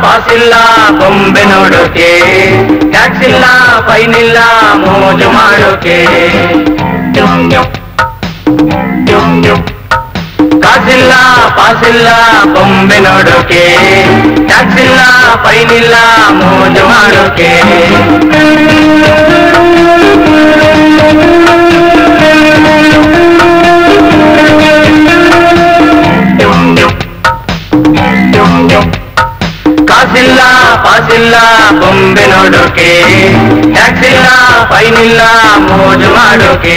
Pass ಇಲ್ಲ ಬೊಂಬೆ ನೋಡೋಕೆ tax ಇಲ್ಲ ಫೈನ್ ಇಲ್ಲ ಮೋಜು ಮಾಡೋಕೆ ಕಾಸಿಲ್ಲ ಪಾಸಿಲ್ಲ ಬೊಂಬೆ ನೋಡೋಕೆ ಟ್ಯಾಕ್ಸ್ ಇಲ್ಲ ಫೈನ್ ಇಲ್ಲ ಮೋಜು ಮಾಡೋಕೆ ಕಾಸಿಲ್ಲ ಪಾಸಿಲ್ಲ ಬೊಂಬೆ ನೋಡೋಕೆ ಟ್ಯಾಕ್ಸ್ ಇಲ್ಲ ಫೈನ್ ಇಲ್ಲ ಮೋಜು ಮಾಡೋಕೆ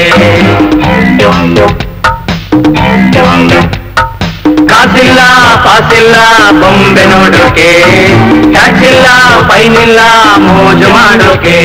ಕಾಸಿಲ್ಲ ಪಾಸಿಲ್ಲ ಬೊಂಬೆ ನೋಡೋಕೆ ಟ್ಯಾಕ್ಸ್ ಇಲ್ಲ ಫೈನ್ ಇಲ್ಲ ಮೋಜು ಮಾಡೋಕೆ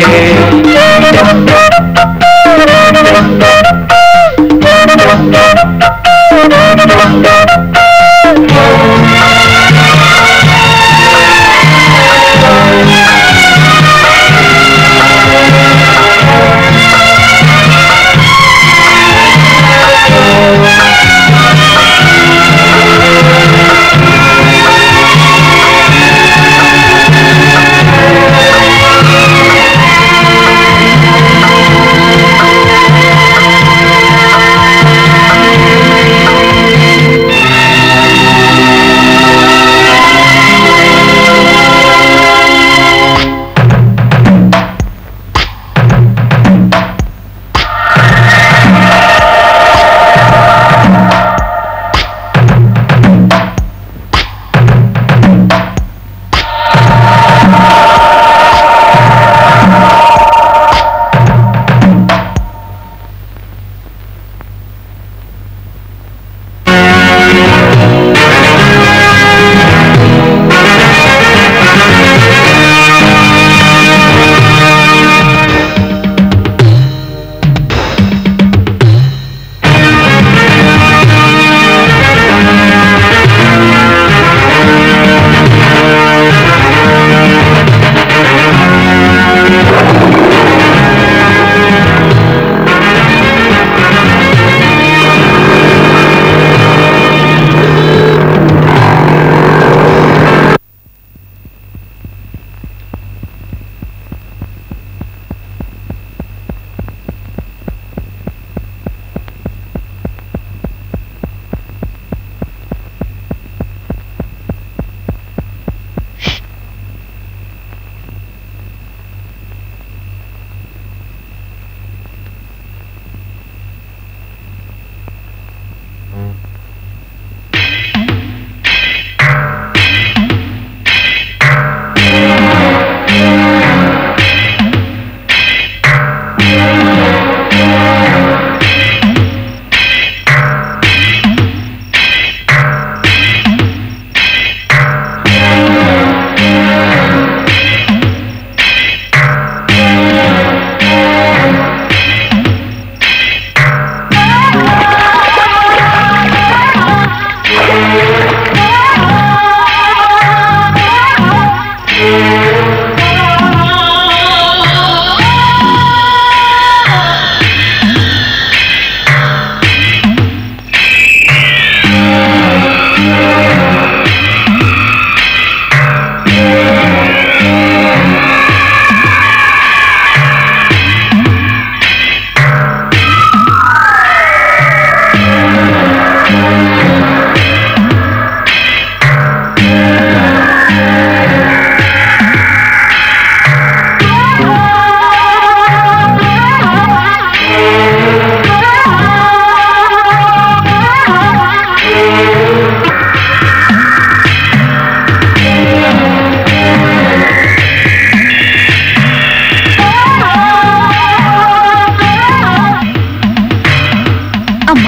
ಅಮ್ಮ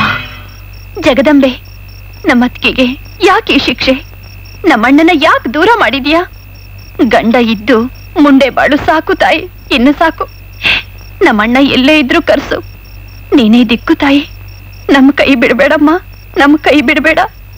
ಜಗದಂಬೆ ನಮ್ಮತ್ತಿಗೆಗೆ ಯಾಕೆ ಈ ಶಿಕ್ಷೆ ನಮ್ಮಣ್ಣನ ಯಾಕೆ ದೂರ ಮಾಡಿದ್ಯಾ ಗಂಡ ಇದ್ದು ಮುಂಡೆ ಬಾಳು ಸಾಕು ತಾಯಿ ಇನ್ನು ಸಾಕು ನಮ್ಮಣ್ಣ ಎಲ್ಲೇ ಇದ್ರೂ ಕರ್ಸು ನೀನೇ ದಿಕ್ಕು ತಾಯಿ ನಮ್ಮ ಕೈ ಬಿಡಬೇಡಮ್ಮ ನಮ್ಮ ಕೈ ಬಿಡಬೇಡ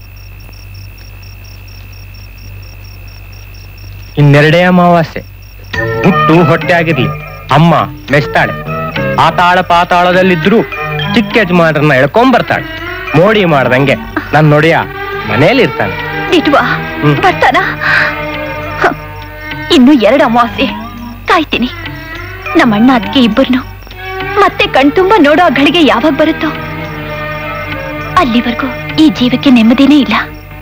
ಇನ್ನೆರಡೇ ಅಮಾವಾಸ್ಯೆ ಹುಟ್ಟು ಹೊಟ್ಟೆ ಆಗಿರ್ಲಿ ಅಮ್ಮ ಮೆಚ್ತಾಳೆ ಆತಾಳ ಪಾತಾಳದಲ್ಲಿದ್ರು ಚಿಕ್ಕ ಯಜಮಾನರನ್ನ ಎಳ್ಕೊಂಬರ್ತಾಳೆ ಮೋಡಿ ಮಾಡ್ದಂಗೆ ನನ್ ನೊಡೆಯ ಮನೇಲಿ ಇರ್ತಾನೆ ಇಟ್ವಾ ಹ್ಮ್. ಬರ್ತಾನ ಹ, ಇನ್ನು ಎರಡು ಅಮಾವಾಸ್ಯೆ ಕಾಯ್ತೀನಿ ನಮ್ಮ ಅಣ್ಣ ಅದಕ್ಕೆ ಇಬ್ಬರನ್ನು ಮತ್ತೆ ಕಣ್ತುಂಬ ನೋಡೋ ಆ ಗಳಿಗೆ ಯಾವಾಗ ಬರುತ್ತೋ ಅಲ್ಲಿವರೆಗೂ ಈ ಜೀವಕ್ಕೆ ನೆಮ್ಮದಿನೇ ಇಲ್ಲ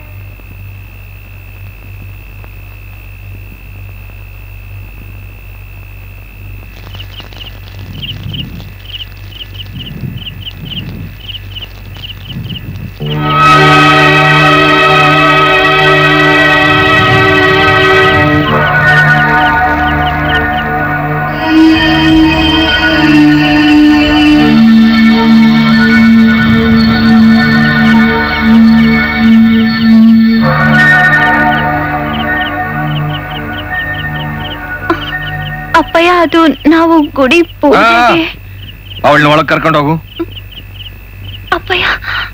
ಅಪ್ಪಯ್ಯ ಅದು ನಾವು ಗುಡಿ ಪೂಜೆಗೆ ಅವಳನ್ನ ಒಳಗ್ ಕರ್ಕೊಂಡು ಹೋಗು ಅಪ್ಪಯ್ಯ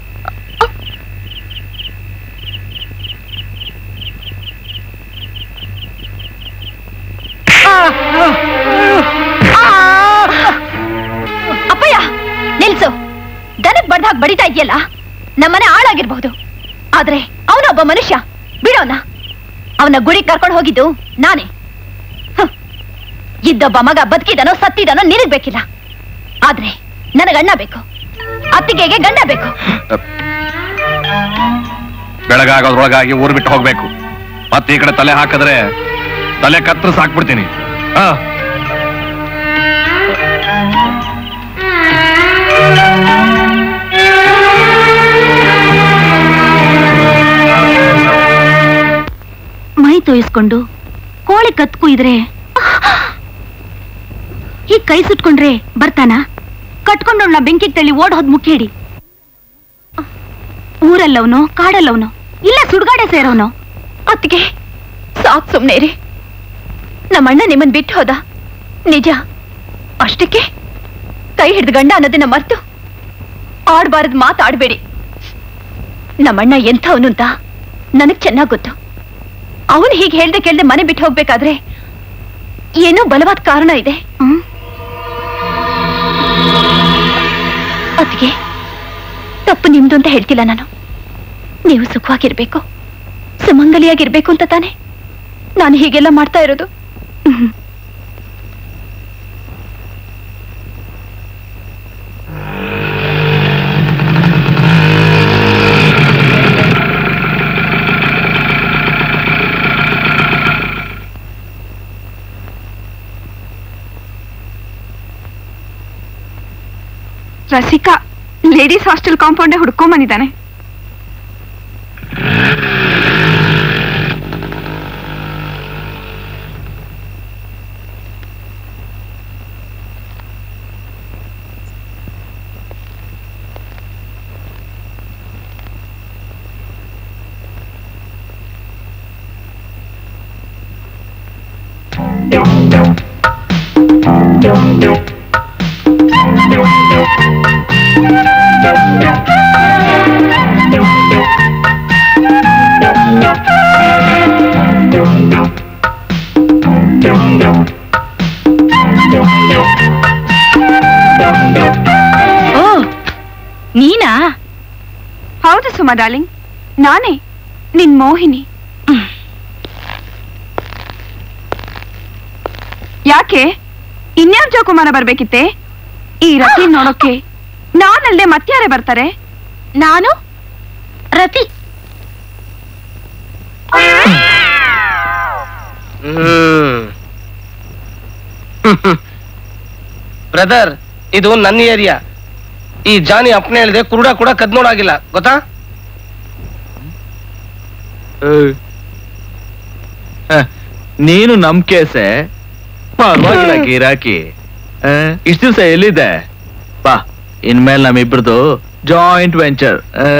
ಅಪ್ಪಯ್ಯ ನಿಲ್ಸು ದನಕ್ ಬಡ್ದಾಗ ಬಡಿತಾ ಇದೆಯಲ್ಲ ನಮ್ಮನೆ ಹಾಳಾಗಿರ್ಬಹುದು ಆದ್ರೆ ಅವನೊಬ್ಬ ಮನುಷ್ಯ ಬಿಡೋನ ಅವನ ಗುಡಿ ಕರ್ಕೊಂಡು ಹೋಗಿದ್ದು ನಾನೇ ಹ್ಮ್. ಇದ್ದೊಬ್ಬ ಮಗ ಬದುಕಿದನೋ ಸತ್ತಿದನೋ ನಿನಗ್ ಬೇಕಿಲ್ಲ ಆದ್ರೆ ನನಗಣ್ಣ ಬೇಕು ಅತ್ತಿಗೆಗೆ ಗಂಡ ಬೇಕು ಬೆಳಗಾಗೋದ್ರೊಳಗಾಗಿ ಊರು ಬಿಟ್ಟು ಹೋಗ್ಬೇಕು ಮತ್ತೆ ಈ ಕಡೆ ತಲೆ ಹಾಕಿದ್ರೆ ತಲೆ ಕತ್ತರಿಸ್ ಹಾಕ್ಬಿಡ್ತೀನಿ ಹಾ ಮೈ ತೋಯಿಸ್ಕೊಂಡು ಕೋಳಿ ಕತ್ ಕುಯ್ದ್ರೆ ಈ ಕೈ ಸುಟ್ಕೊಂಡ್ರೆ ಬರ್ತಾನ ಕಟ್ಕೊಂಡವ್ನ ಬೆಂಕಿಗೆ ತಳ್ಳಿ ಓಡ್ ಹೋದ್ ಮುಖೇಡಿ ಊರಲ್ಲವನು ಕಾಡಲ್ಲವನು ಇಲ್ಲ ಸುಡ್ಗಾಡೆ ಸೇರೋನು ಅತ್ತಿಗೆ ಸಾಕ್ ಸುಮ್ನೆ ರೀ ನಮ್ಮಣ್ಣ ನಿಮ್ಮನ್ ಬಿಟ್ಟು ಹೋದ ನಿಜ ಅಷ್ಟಕ್ಕೆ ಕೈ ಹಿಡ್ದು ಗಂಡ ಅನ್ನೋದನ್ನ ಮರ್ತು ಆಡ್ಬಾರದ್ ಮಾತಾಡ್ಬೇಡಿ ನಮ್ಮಣ್ಣ ಎಂಥವನು ಅಂತ ನನಗ್ ಚೆನ್ನಾಗ್ ಗೊತ್ತು ಅವನು ಹೀಗೆ ಹೇಳ್ದೆ ಕೇಳ್ದೆ ಮನೆ ಬಿಟ್ಟು ಹೋಗ್ಬೇಕಾದ್ರೆ ಏನೋ ಬಲವಾದ ಕಾರಣ ಇದೆ ಅದಕ್ಕೆ ತಪ್ಪು ನಿಮ್ದು ಅಂತ ಹೇಳ್ತಿಲ್ಲ ನಾನು ನೀವು ಸುಖವಾಗಿರ್ಬೇಕು ಸುಮಂಗಲಿಯಾಗಿರ್ಬೇಕು ಅಂತ ತಾನೆ ನಾನು ಹೀಗೆಲ್ಲ ಮಾಡ್ತಾ ಇರೋದು ರಸಿಕಾ ಲೇಡೀಸ್ ಹಾಸ್ಟೆಲ್ ಕಾಂಪೌಂಡೇ ಹುಡ್ಕೊಂಡ್ ಬಂದಿದ್ದಾನೆ ಓ ನೀನಾ ಹೌದು ಸುಮಾ ಡಾರ್ಲಿಂಗ್ ನಾನೇ ನಿನ್ ಮೋಹಿನಿ ಯಾಕೆ ಇನ್ಯಾವ ಜೋಕುಮಾರ ಬರ್ಬೇಕಿತ್ತೆ ಈ ರತಿ ನೋಡೋಕೆ ನಾನಲ್ದೆ ಮತ್ಯಾರೇ ಬರ್ತಾರೆ ನಾನು ರತಿ ಬ್ರದರ್ ಇದು ನನ್ನ ಏರಿಯಾ ಈ ಜಾನಿ ಅಪ್ನೆ ಹೇಳಿದೆ ಕುರುಡ ಕೂಡ ಕದ್ ನೋಡಾಗಿಲ್ಲ ಗೊತ್ತಾ ನೀನು ನಮ್ ಕೇಸೆ ಪರವಾಗಿಲ್ಲ ಗಿರಾಕಿ ಇಷ್ಟ ದಿವಸ ಎಲ್ಲಿದೆ ಬಾ ಇನ್ಮೇಲೆ ನಮ್ಮಿಬ್ರದು ಜಾಯಿಂಟ್ ವೆಂಚರ್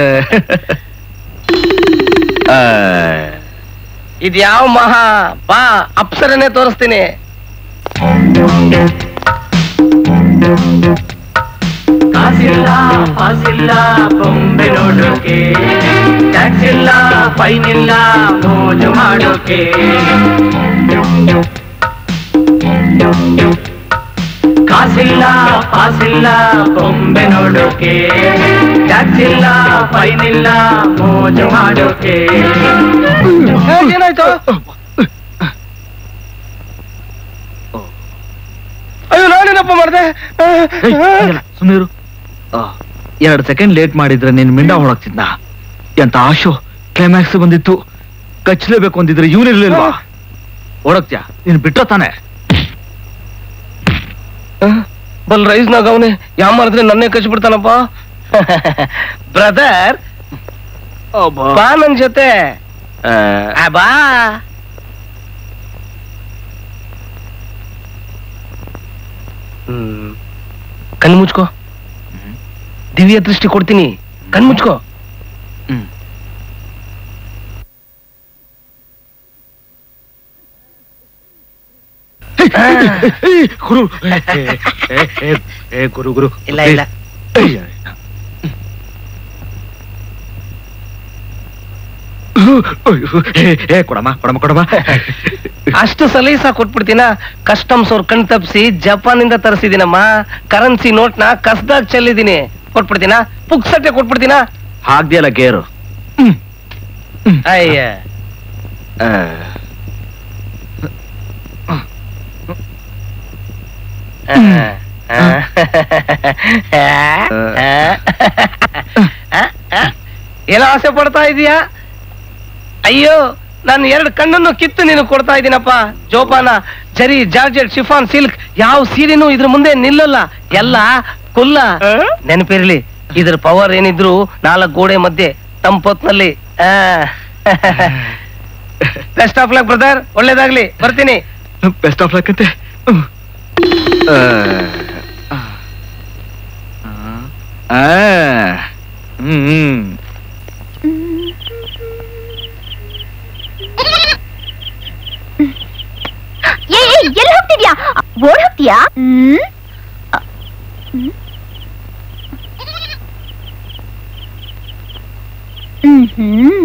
ಇದು ಯಾವ ಮಹಾ ಬಾ ಅಪ್ಸರನೇ ತೋರಿಸ್ತೀನಿ ಕಾಸಿಲ್ಲ ಪಾಸಿಲ್ಲ ಬೊಂಬೆ ನೋಡೋಕೆ ಟ್ಯಾಕ್ಸ್ ಇಲ್ಲ ಫೈನ್ ಇಲ್ಲ ಮೋಜು ಮಾಡೋಕೆ ಕಾಸಿಲ್ಲ ಪಾಸಿಲ್ಲ ಬೊಂಬೆ ನೋಡೋಕೆ ಟ್ಯಾಕ್ಸ್ ಇಲ್ಲ ಫೈನ್ ಇಲ್ಲ ಮೋಜು ಮಾಡೋಕೆ ಏ, ಏನಾಯ್ತು ಏನಪ್ಪ ಮಾಡ್ದೆ ಸುಮ್ಮನಿರು ಎರಡು ಸೆಕೆಂಡ್ ಲೇಟ್ ಮಾಡಿದ್ರೆ ನೀನ್ ಮಿಂಡ ಹೊಳಗ್ತಿದ್ನ ಎಂತ ಆಶು ಕ್ಲೈಮ್ಯಾಕ್ಸ್ ಬಂದಿತ್ತು ಕಚ್ಚಲೇಬೇಕು ಅಂದಿದ್ರೆ ಇವನಿರ್ಲಿಲ್ವಾ ಓಡಕ್ತ್ಯಾ ನೀನ್ ಬಿಟ್ಟ ತಾನೆ ಬಲ್ ರೈಸ್ನಾಗ ಅವನೇ ಯಾವ ಮಾಡಿದ್ರೆ ನನ್ನೇ ಕಚ್ಬಿಡ್ತಾನಪ್ಪ ಬ್ರದರ್ ಬಾ ನನ್ ಜೊತೆ ಆ, ಬಾ ಹ್ಮ್ ಕಣ್ ಮುಚ್ಕೋ ದಿವ್ಯ ದೃಷ್ಟಿ ಕೊಡ್ತೀನಿ ಕಣ್ ಮುಚ್ಕೋ ಹ್ಮ್. ಗುರು ಏ, ಏ, ಏ, ಏ, ಗುರು ಗುರು ಇಲ್ಲ, ಇಲ್ಲ. ಏ, ಏ, ಏ, ಕೊಡಮ್ಮ ಕೊಡಮ್ಮ ಕೊಡಮ್ಮ ಅಷ್ಟು ಸಲೀಸ ಕೊಟ್ಬಿಡ್ತೀನ ಕಸ್ಟಮ್ಸ್ ಅವ್ರ ಕಣ್ ತಪ್ಸಿ ಜಪಾನ್ ಇಂದ ತರಿಸಿದೀನಮ್ಮ ಕರೆನ್ಸಿ ನೋಟ್ನ ಕಸ್ದಾಗ ಚೆಲ್ಲಿದೀನಿ ಕೊಟ್ಬಿಡ್ತೀನ ಪುಕ್ಸಟ್ಟೆ ಕೊಟ್ಬಿಡ್ತೀನ ಹಾಕ್ದಿಯಲ್ಲ ಗೇರು ಅಯ್ಯ ಆ, ಏನೋ ಆಸೆ ಪಡ್ತಾ ಇದೀಯಾ ಅಯ್ಯೋ ನಾನು ಎರಡು ಕಣ್ಣನ್ನು ಕಿತ್ತು ನೀನು ಕೊಡ್ತಾ ಇದ್ದೀನಪ್ಪ ಜೋಪಾನ ಜರಿ ಜಾರ್ಜೆಟ್ ಶಿಫಾನ್ ಸಿಲ್ಕ್ ಯಾವ ಸೀರೆನೂ ಇದ್ರ ಮುಂದೆ ನಿಲ್ಲಲ್ಲ ಎಲ್ಲ ಕುಲ್ಲ ನೆನಪಿರ್ಲಿ ಇದ್ರ ಪವರ್ ಏನಿದ್ರು ನಾಲ್ಕು ಗೋಡೆ ಮಧ್ಯೆ ತಂಪೊತ್ನಲ್ಲಿ ಬೆಸ್ಟ್ ಆಫ್ ಲಕ್ ಬ್ರದರ್ ಒಳ್ಳೇದಾಗ್ಲಿ ಬರ್ತೀನಿ ಬೆಸ್ಟ್ ಆಫ್ ಲಕ್ ಅಂತೆ ಹ್ಮ್. ಆ, ಆ, ಹ್ಮ್ ಹ್ಮ್. ಏ ಏ, ಎಲ್ಲಿ ಹೋಗ್ತಿದ್ಯಾ ಓಡ್ ಹೋಗ್ತೀಯಾ ಹ್ಮ್ ಹ್ಮ್. ಹ್ಮ್ ಹ್ಮ್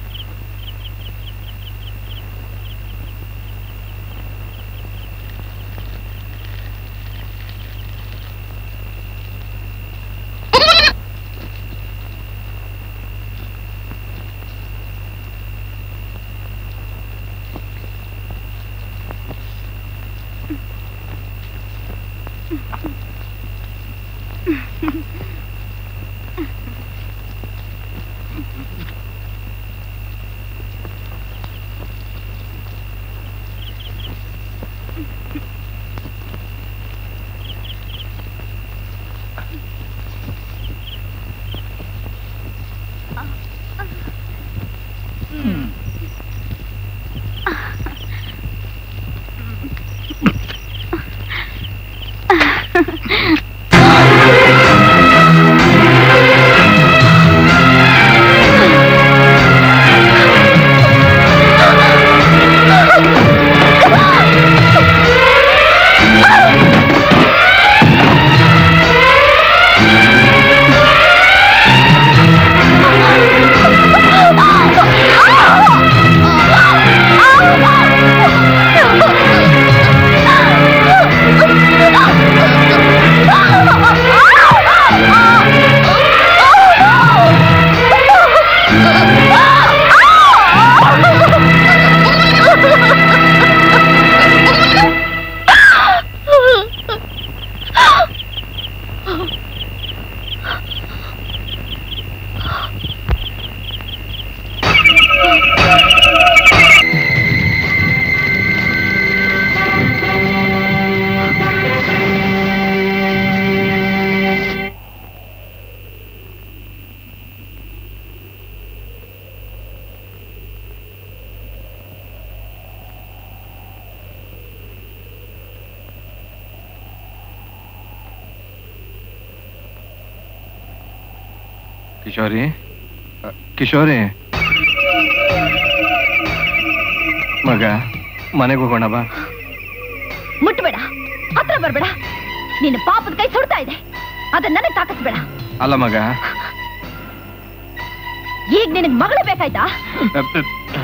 ಕಿಶೋರಿ ಅ, ಕಿಶೋರಿ ಮಗ ಮನೆಗೆ ಹೋಗೋಣ ಬಾ ಮುಟ್ಬೇಡ ಹತ್ರ ಬರ್ಬೇಡ ನಿನ್ನ ಪಾಪದ ಕೈ ಸುಡ್ತಾ ಇದೆ ಅದನ್ನ ನನಗೆ ತಾಕಿಸ್ಬೇಡ ಅಲ್ಲ ಮಗ ಈಗ ನಿನಗ್ ಮಗಳು ಬೇಕಾಯ್ತಾ ಅ, ಅ,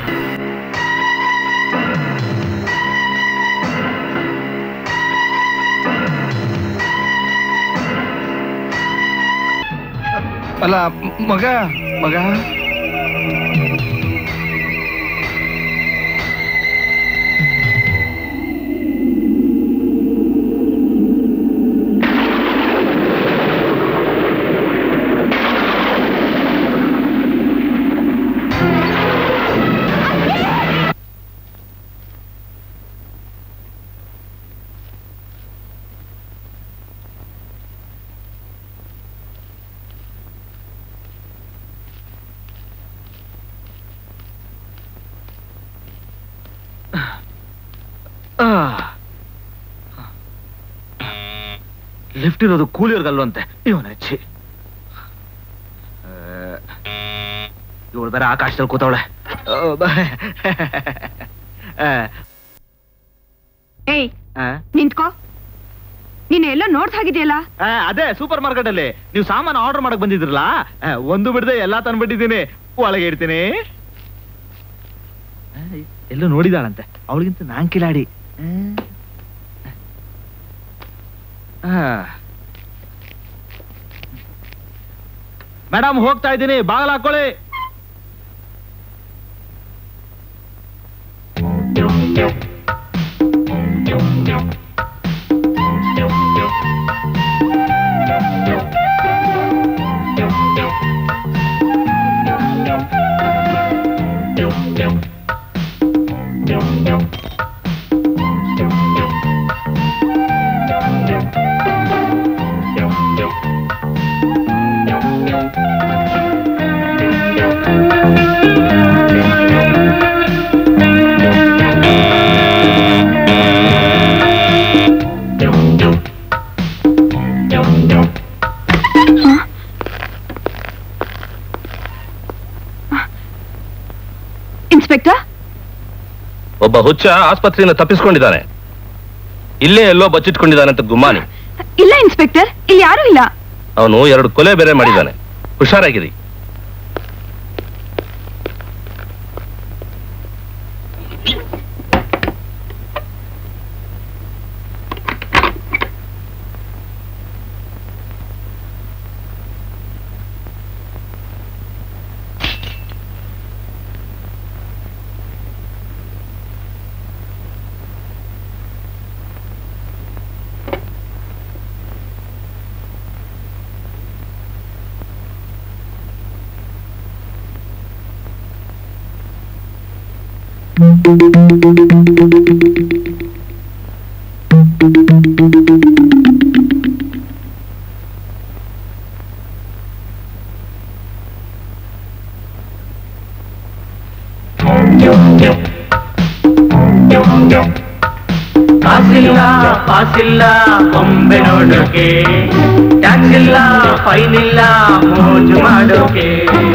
ಅಲ್ಲ ಮ್- ಮಗ ಮಗ ಲಿಫ್ಟ್ ಇರೋದು ಕೂಲಿಯವ್ರಿಗಲ್ವಂತೆ ಇವನ ಹಚ್ಚಿ ಇವಳು ಬೇರೆ ಆಕಾಶದಲ್ಲಿ ಕೂತವಳೆ ಆ, ಬ- ಆ, ಏಯ್ ಆ, ನಿಂತ್ಕೋ ನೀನ್ ಎಲ್ಲೋ ನೋಡ್ದ ಹಾಗಿದೆಯಲ್ಲ ಆ, ಅದೇ ಸೂಪರ್ ಮಾರ್ಕೆಟ್ ಅಲ್ಲಿ ನೀವು ಸಾಮಾನು ಆರ್ಡರ್ ಮಾಡಕ್ ಬಂದಿದ್ರಲ್ಲ ಆ, ಒಂದು ಬಿಡದೆ ಎಲ್ಲಾ ತಂದ್ಬಿಟ್ಟಿದ್ದೀನಿ ಒಳಗೆ ಇಡ್ತೀನಿ ಆ, ಎಲ್ಲೋ ನೋಡಿದಾಳಂತೆ ಅವಳಿಗಿಂತ ನಾನ್ ಕಿಲಾಡಿ ಮೇಡಮ್ ಹೋಗ್ತಾ ಇದ್ದೀನಿ ಬಾಗಲ ಹಾಕೊಳ್ಳಿ ಇನ್ಸ್ಪೆಕ್ಟರ್ ಒಬ್ಬ ಹುಚ್ಚ ಆಸ್ಪತ್ರೆಯಿಂದ ತಪ್ಪಿಸ್ಕೊಂಡಿದ್ದಾನೆ ಇಲ್ಲೇ ಎಲ್ಲೋ ಬಚ್ಚಿಟ್ಕೊಂಡಿದ್ದಾನೆ ಅಂತ ಗುಮಾನಿ ಇಲ್ಲ ಇನ್ಸ್ಪೆಕ್ಟರ್ ಇಲ್ಲಿ ಯಾರು ಇಲ್ಲ ಅವನು ಎರಡು ಕೊಲೆ ಬೇರೆ ಮಾಡಿದ್ದಾನೆ ಹುಷಾರಾಗಿರಿ ಕಾಸಿಲ್ಲ ಪಾಸಿಲ್ಲ ಬೊಂಬೆ ನೋಡೋಕೆ ಟ್ಯಾಕ್ಸ್ ಇಲ್ಲ ಫೈನ್ ಇಲ್ಲ ಮೋಜು ಮಾಡೋಕೆ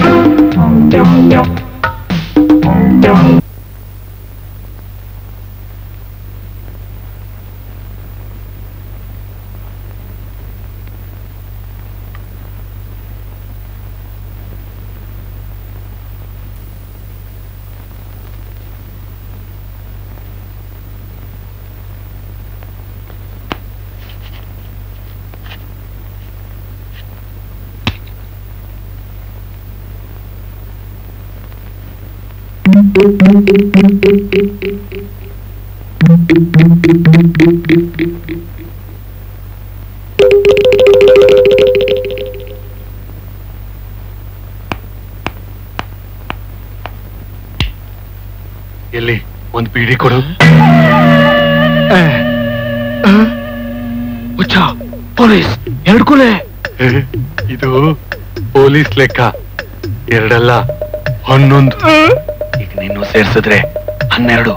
ಎಲ್ಲಿ ಒಂದ್ ಬೀಡಿ ಕೊಡು ಹುಚ್ಚ ಪೊಲೀಸ್ ಎರಡು ಕೊಲೆ ಇದು ಪೊಲೀಸ್ ಲೆಕ್ಕ ಎರಡಲ್ಲ ಹನ್ನೊಂದು ಈಗ ನೀನು ಸೇರ್ಸಿದ್ರೆ ಹನ್ನೆರಡು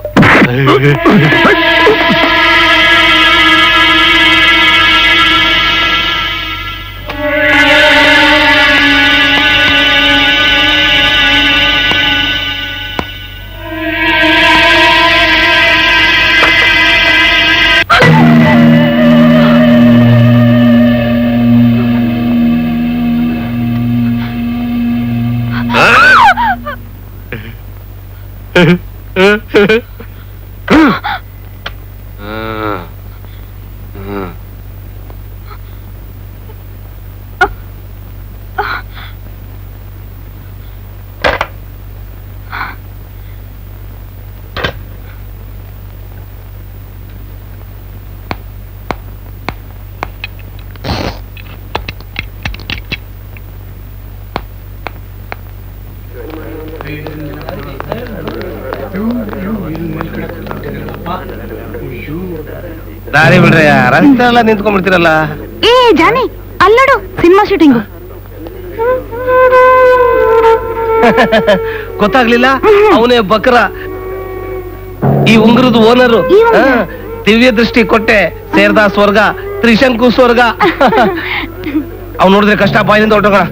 ದಾರಿ ಬಿಡ್ರಿ ರಸ್ತೆ ಎಲ್ಲ ನಿಂತ್ಕೊಂಡ್ಬಿಡ್ತೀರಲ್ಲ ಏ ಜಾನಿ ಅಲ್ಲೋಡು ಸಿನಿಮಾ ಶೂಟಿಂಗು ಗೊತ್ತಾಗ್ಲಿಲ್ಲ ಅವನೇ ಬಕ್ರ ಈ ಉಂಗುರದ ಓನರು ಈ ಉಂಗುರ? ದಿವ್ಯ ದೃಷ್ಟಿ ಕೊಟ್ಟೆ ಸೇರ್ದ ಸ್ವರ್ಗ ತ್ರಿಶಂಕು ಸ್ವರ್ಗ ಅವ್ ನೋಡಿದ್ರೆ ಕಷ್ಟ ಬಾಯಿನಿಂದ ಹೊಟ್ಟೋಗೋಣ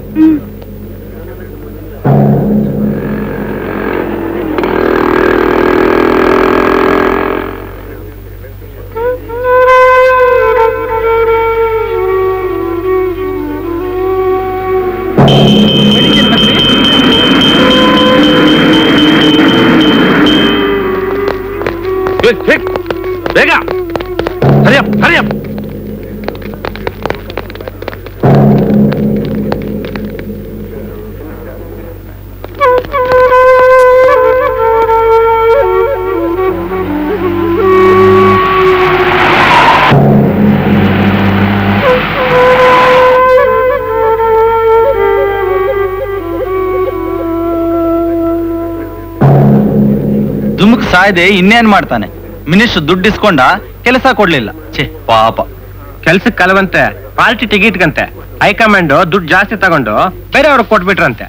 ಬೇಗ ಹರಿಯಪ್ ಹರಿಯಪ್ ದುಮುಕ್ ಸಾಯ್ದೆ ಇನ್ನೇನ್ ಮಾಡ್ತಾನೆ ಮಿನಿಸ್ಟರ್ ದುಡ್ಡು ಇಸ್ಕೊಂಡ ಕೆಲಸ ಕೊಡ್ಲಿಲ್ಲ ಛೇ ಪಾಪ ಕೆಲ್ಸಕ್ಕೆ ಕಲವಂತೆ ಪಾರ್ಟಿ ಟಿಕೆಟ್ಗಂತೆ ಹೈಕಮಾಂಡ್ ದುಡ್ಡು ಜಾಸ್ತಿ ತಗೊಂಡು ಬೇರೆಯವ್ರಿಗೆ ಕೊಟ್ಬಿಟ್ರಂತೆ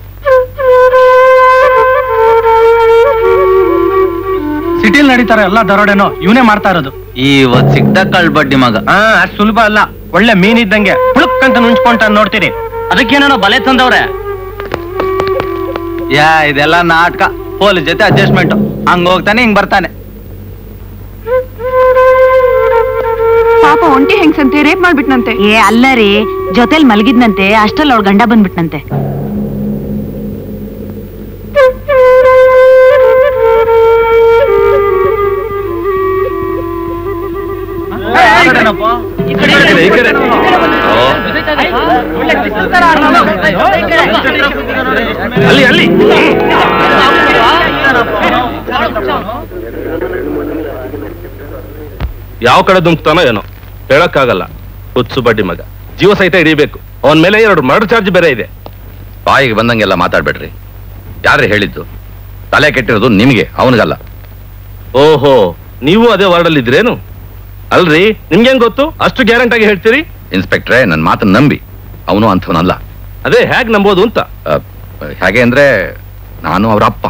ಸಿಟಿಲ್ ನಡೀತಾರೆ ಎಲ್ಲ ದರೋಡೆನೋ ಇವನೇ ಮಾಡ್ತಾ ಇರೋದು ಇವತ್ ಸಿಕ್ತ ಕಳ್ ಬಡ್ಡಿ ಮಗ ಹಾ ಅಷ್ಟು ಸುಲಭ ಅಲ್ಲ ಒಳ್ಳೆ ಮೀನಿದ್ದಂಗೆ ಪುಳುಕ್ ಅಂತ ನುಂಚ್ಕೊಂತ ನೋಡ್ತೀರಿ ಅದಕ್ಕೇನೋ ಬಲೆ ತಂದವ್ರೆ ಯಾ ಇದೆಲ್ಲ ನಾಟಕ ಪೊಲೀಸ್ ಜೊತೆ ಅಡ್ಜಸ್ಟ್ಮೆಂಟ್ ಹಂಗ ಹೋಗ್ತಾನೆ ಹಿಂಗ್ ಬರ್ತಾನೆ ಪಾಪ ಒಂಟಿ ಹೆಂಗ್ಸಂತೆ ರೇಪ್ ಮಾಡ್ಬಿಟ್ನಂತೆ ಏ ಅಲ್ಲ ರೀ ಜೊತೆಲ್ ಮಲಗಿದ್ನಂತೆ ಅಷ್ಟಲ್ಲಿ ಅವಳ ಗಂಡ ಬಂದ್ಬಿಟ್ನಂತೆ ಅಲ್ಲಿ ಅಲ್ಲಿ ಯಾವ ಕಡೆ ದುಮ್ಕ್ತಾನೋ ಏನೋ ಹೇಳಕ್ಕಾಗಲ್ಲ ಹುಚ್ಚು ಬಡ್ಡಿ ಮಗ ಜೀವ ಸಹಿತ ಹಿಡಿಬೇಕು ಅವನ ಮೇಲೆ ಎರಡು ಮರ್ಡರ್ ಚಾರ್ಜ್ ಬೇರೆ ಇದೆ ಬಾಯಿಗೆ ಬಂದಂಗೆಲ್ಲ ಮಾತಾಡ್ಬೇಡ್ರಿ ಯಾರೇ ಹೇಳಿದ್ದು ತಲೆ ಕೆಟ್ಟಿರೋದು ನಿಮಗೆ ಅವನಿಗಲ್ಲ ಓಹೋ ನೀವು ಅದೇ ವಾರ್ಡಲ್ಲಿ ಇದ್ರೇನು ಅಲ್ರಿ ನಿಮ್ಗೇನ್ ಗೊತ್ತು ಅಷ್ಟು ಗ್ಯಾರಂಟಿ ಆಗಿ ಹೇಳ್ತೀರಿ ಇನ್ಸ್ಪೆಕ್ಟ್ರೆ ನನ್ನ ಮಾತನ್ನ ನಂಬಿ ಅವನು ಅಂಥವನಲ್ಲ ಅದೇ ಹೇಗ್ ನಂಬೋದು ಅಂತ ಆ, ಹೇಗೆ ಅಂದ್ರೆ ನಾನು ಅವರ ಅಪ್ಪ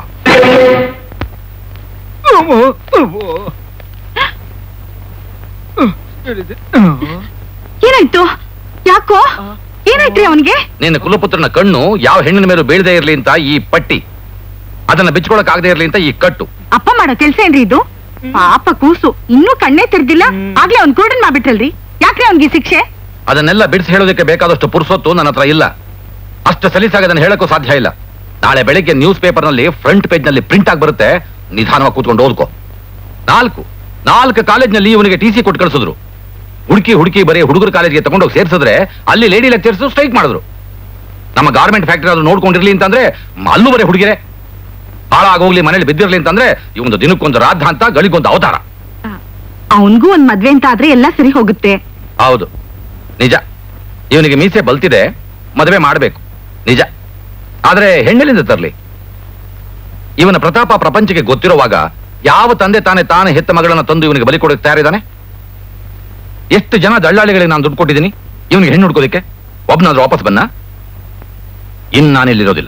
ಏನಾಯ್ತು ಯಾಕೋ ಏನಾಯ್ತ್ರಿ ಅವನಿಗೆ ನಿನ್ನ ಕುಲಪುತ್ರನ ಕಣ್ಣು ಯಾವ ಹೆಣ್ಣಿನ ಮೇಲೂ ಬೀಳದೇ ಇರ್ಲಿ ಅಂತ ಈ ಪಟ್ಟಿ ಅದನ್ನ ಬಿಚ್ಕೊಳಕ್ ಆಗದೆ ಇರ್ಲಿ ಅಂತ ಈ ಕಟ್ಟು ಅಪ್ಪ ಮಾಡೋ ಕೆಲ್ಸ ಏನ್ರಿ ಇದು ಪಾಪ ಕೂಸು ಇನ್ನೂ ಕಣ್ಣೇ ತೆರ್ದಿಲ್ಲ ಆಗ್ಲೇ ಅವ್ನ್ ಕುರುಡನ್ ಮಾಡ್ಬಿಟ್ರಲ್ರಿ ಯಾಕ್ರಿ ಅವ್ನಿಗೆ ಶಿಕ್ಷೆ ಅದನ್ನೆಲ್ಲ ಬಿಡಿಸಿ ಹೇಳೋದಕ್ಕೆ ಬೇಕಾದಷ್ಟು ಪುರ್ಸೊತ್ತು ನನ್ನ ಹತ್ರ ಇಲ್ಲ ಅಷ್ಟು ಸಲೀಸಾಗಿ ಅದನ್ನ ಹೇಳಕ್ಕೂ ಸಾಧ್ಯ ಇಲ್ಲ ನಾಳೆ ಬೆಳಿಗ್ಗೆ ನ್ಯೂಸ್ ಪೇಪರ್ ನಲ್ಲಿ ಫ್ರಂಟ್ ಪೇಜ್ ನಲ್ಲಿ ಪ್ರಿಂಟ್ ಆಗಿ ಬರುತ್ತೆ ನಿಧಾನವಾಗಿ ಕೂತ್ಕೊಂಡು ಓದ್ಕೋ ನಾಲ್ಕು ನಾಲ್ಕು ಕಾಲೇಜ್ನಲ್ಲಿ ಇವನಿಗೆ ಟಿ ಸಿ ಕೊಟ್ಟು ಕಳಿಸಿದ್ರು ಹುಡುಕಿ ಹುಡುಕಿ ಬರೀ ಹುಡುಗರ ಕಾಲೇಜ್ಗೆ ತಗೊಂಡೋಗಿ ಸೇರ್ಸಿದ್ರೆ ಅಲ್ಲಿ ಲೇಡಿ ಲೆಕ್ಚರ್ಸ್ ಸ್ಟ್ರೈಕ್ ಮಾಡಿದ್ರು ನಮ್ಮ ಗಾರ್ಮೆಂಟ್ ಫ್ಯಾಕ್ಟರಿ ಆದ್ರೂ ನೋಡ್ಕೊಂಡಿರ್ಲಿ ಅಂತಂದ್ರೆ ಮ- ಅಲ್ಲೂ ಬರೀ ಹುಡುಗಿರೆ ಹಾಳಾಗೋಗ್ಲಿ ಮನೇಲಿ ಬಿದ್ದಿರ್ಲಿ ಅಂತಂದ್ರೆ ಇವೊಂದು ದಿನಕ್ಕೊಂದು ರಾಧ ಅಂತ ಗಳಿಗೊಂದು ಅವತಾರ ಅವನ್ಗೂ ಒಂದ್ ಮದ್ವೆ ಅಂತ ಆದ್ರೆ ಎಲ್ಲ ಸರಿ ಹೋಗುತ್ತೆ ಹೌದು ನಿಜ ಇವನಿಗೆ ಮೀಸೆ ಬಲ್ತಿದೆ ಮದುವೆ ಮಾಡಬೇಕು ನಿಜ ಆದ್ರೆ ಹೆಣ್ಣೆಲಿಂದ ತರಲಿ ಇವನ ಪ್ರತಾಪ ಪ್ರಪಂಚಕ್ಕೆ ಗೊತ್ತಿರುವಾಗ ಯಾವ ತಂದೆ ತಾನೇ ತಾನೇ ಹೆತ್ತ ಮಗಳನ್ನ ತಂದು ಇವನಿಗೆ ಬಲಿ ಕೊಡಕ್ಕೆ ತಯಾರಿದ್ದಾನೆ ಎಷ್ಟು ಜನ ದಳ್ಳಾಳಿಗಳಿಗೆ ನಾನು ದುಡ್ಡು ಕೊಟ್ಟಿದ್ದೀನಿ ಇವನಿಗೆ ಹೆಣ್ಣು ಹುಡ್ಕೋದಿಕ್ಕೆ ಒಬ್ನಾದ್ರೂ ವಾಪಸ್ ಬನ್ನ ಇನ್ ನಾನಿಲ್ಲಿರೋದಿಲ್ಲ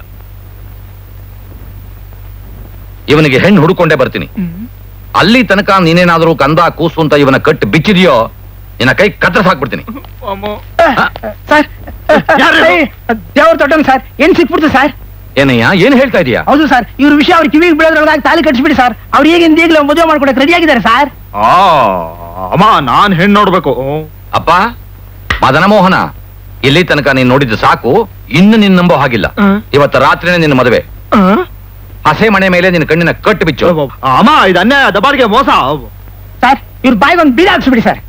ಇವನಿಗೆ ಹೆಣ್ಣು ಹುಡುಕೊಂಡೇ ಬರ್ತೀನಿ ಅಲ್ಲಿ ತನಕ ನೀನೇನಾದ್ರೂ ಕಂದ ಕೂಸು ಅಂತ ಇವನ ಕಟ್ಟು ಬಿಚ್ಚಿದೆಯೋ ನಿನ್ನ ಕೈ ಕತ್ತರಿಸಿ ಹಾಕ್ಬಿಡ್ತೀನಿ ಸರ್ ದೇವ್ರ ತೊಟ್ಟಂಗ್ ಸರ್ ಏನ್ ಸಿಕ್ಬಿಡ್ತು ಸರ್ ಏನಯ್ಯ ಏನ್ ಹೇಳ್ತಾ ಇದೀಯಾ ಹೌದು ಸರ್ ಇವ್ರ ವಿಷಯ ಅವ್ರ ಕಿವಿಗೆ ಬೀಳೋದ್ರೊಳಗಾಗಿ ತಾಲಿ ಕಟ್ಸ್ಬಿಡಿ ಸರ್ ಅವ್ರು ಈಗಿಂದ ಈಗಲೇ ಮದುವೆ ಮಾಡ್ಕೊಡಕ್ ರೆಡಿ ಆಗಿದ್ದಾರೆ ಸರ್ ಅಮ್ಮ ನಾನ್ ಹೆಣ್ಣು ನೋಡ್ಬೇಕು ಅಪ್ಪ ಮದನ ಮೋಹನ ಇಲ್ಲಿ ತನಕ ನೀನ್ ನೋಡಿದ್ದು ಸಾಕು ಇನ್ನು ನಿನ್ ನಂಬೋ ಹಾಗಿಲ್ಲ ಹ್ಮ್. ಇವತ್ತು ರಾತ್ರಿನೇ ನಿನ್ನ ಮದುವೆ ಹಸೆ ಮನೆ ಮೇಲೆ ನಿನ್ನ ಕಣ್ಣಿನ ಕಟ್ಟು ಬಿಚ್ಚು ಅಮ್ಮ ಇದು ಅನ್ಯಾಯ ದಬಾರಿಗೆ ಮೋಸ ಸರ್ ಇವ್ರ ಬಾಯಿಗೆ ಒಂದು ಬೀಡ ಹಾಕ್ಸ್ಬಿಡಿ ಸರ್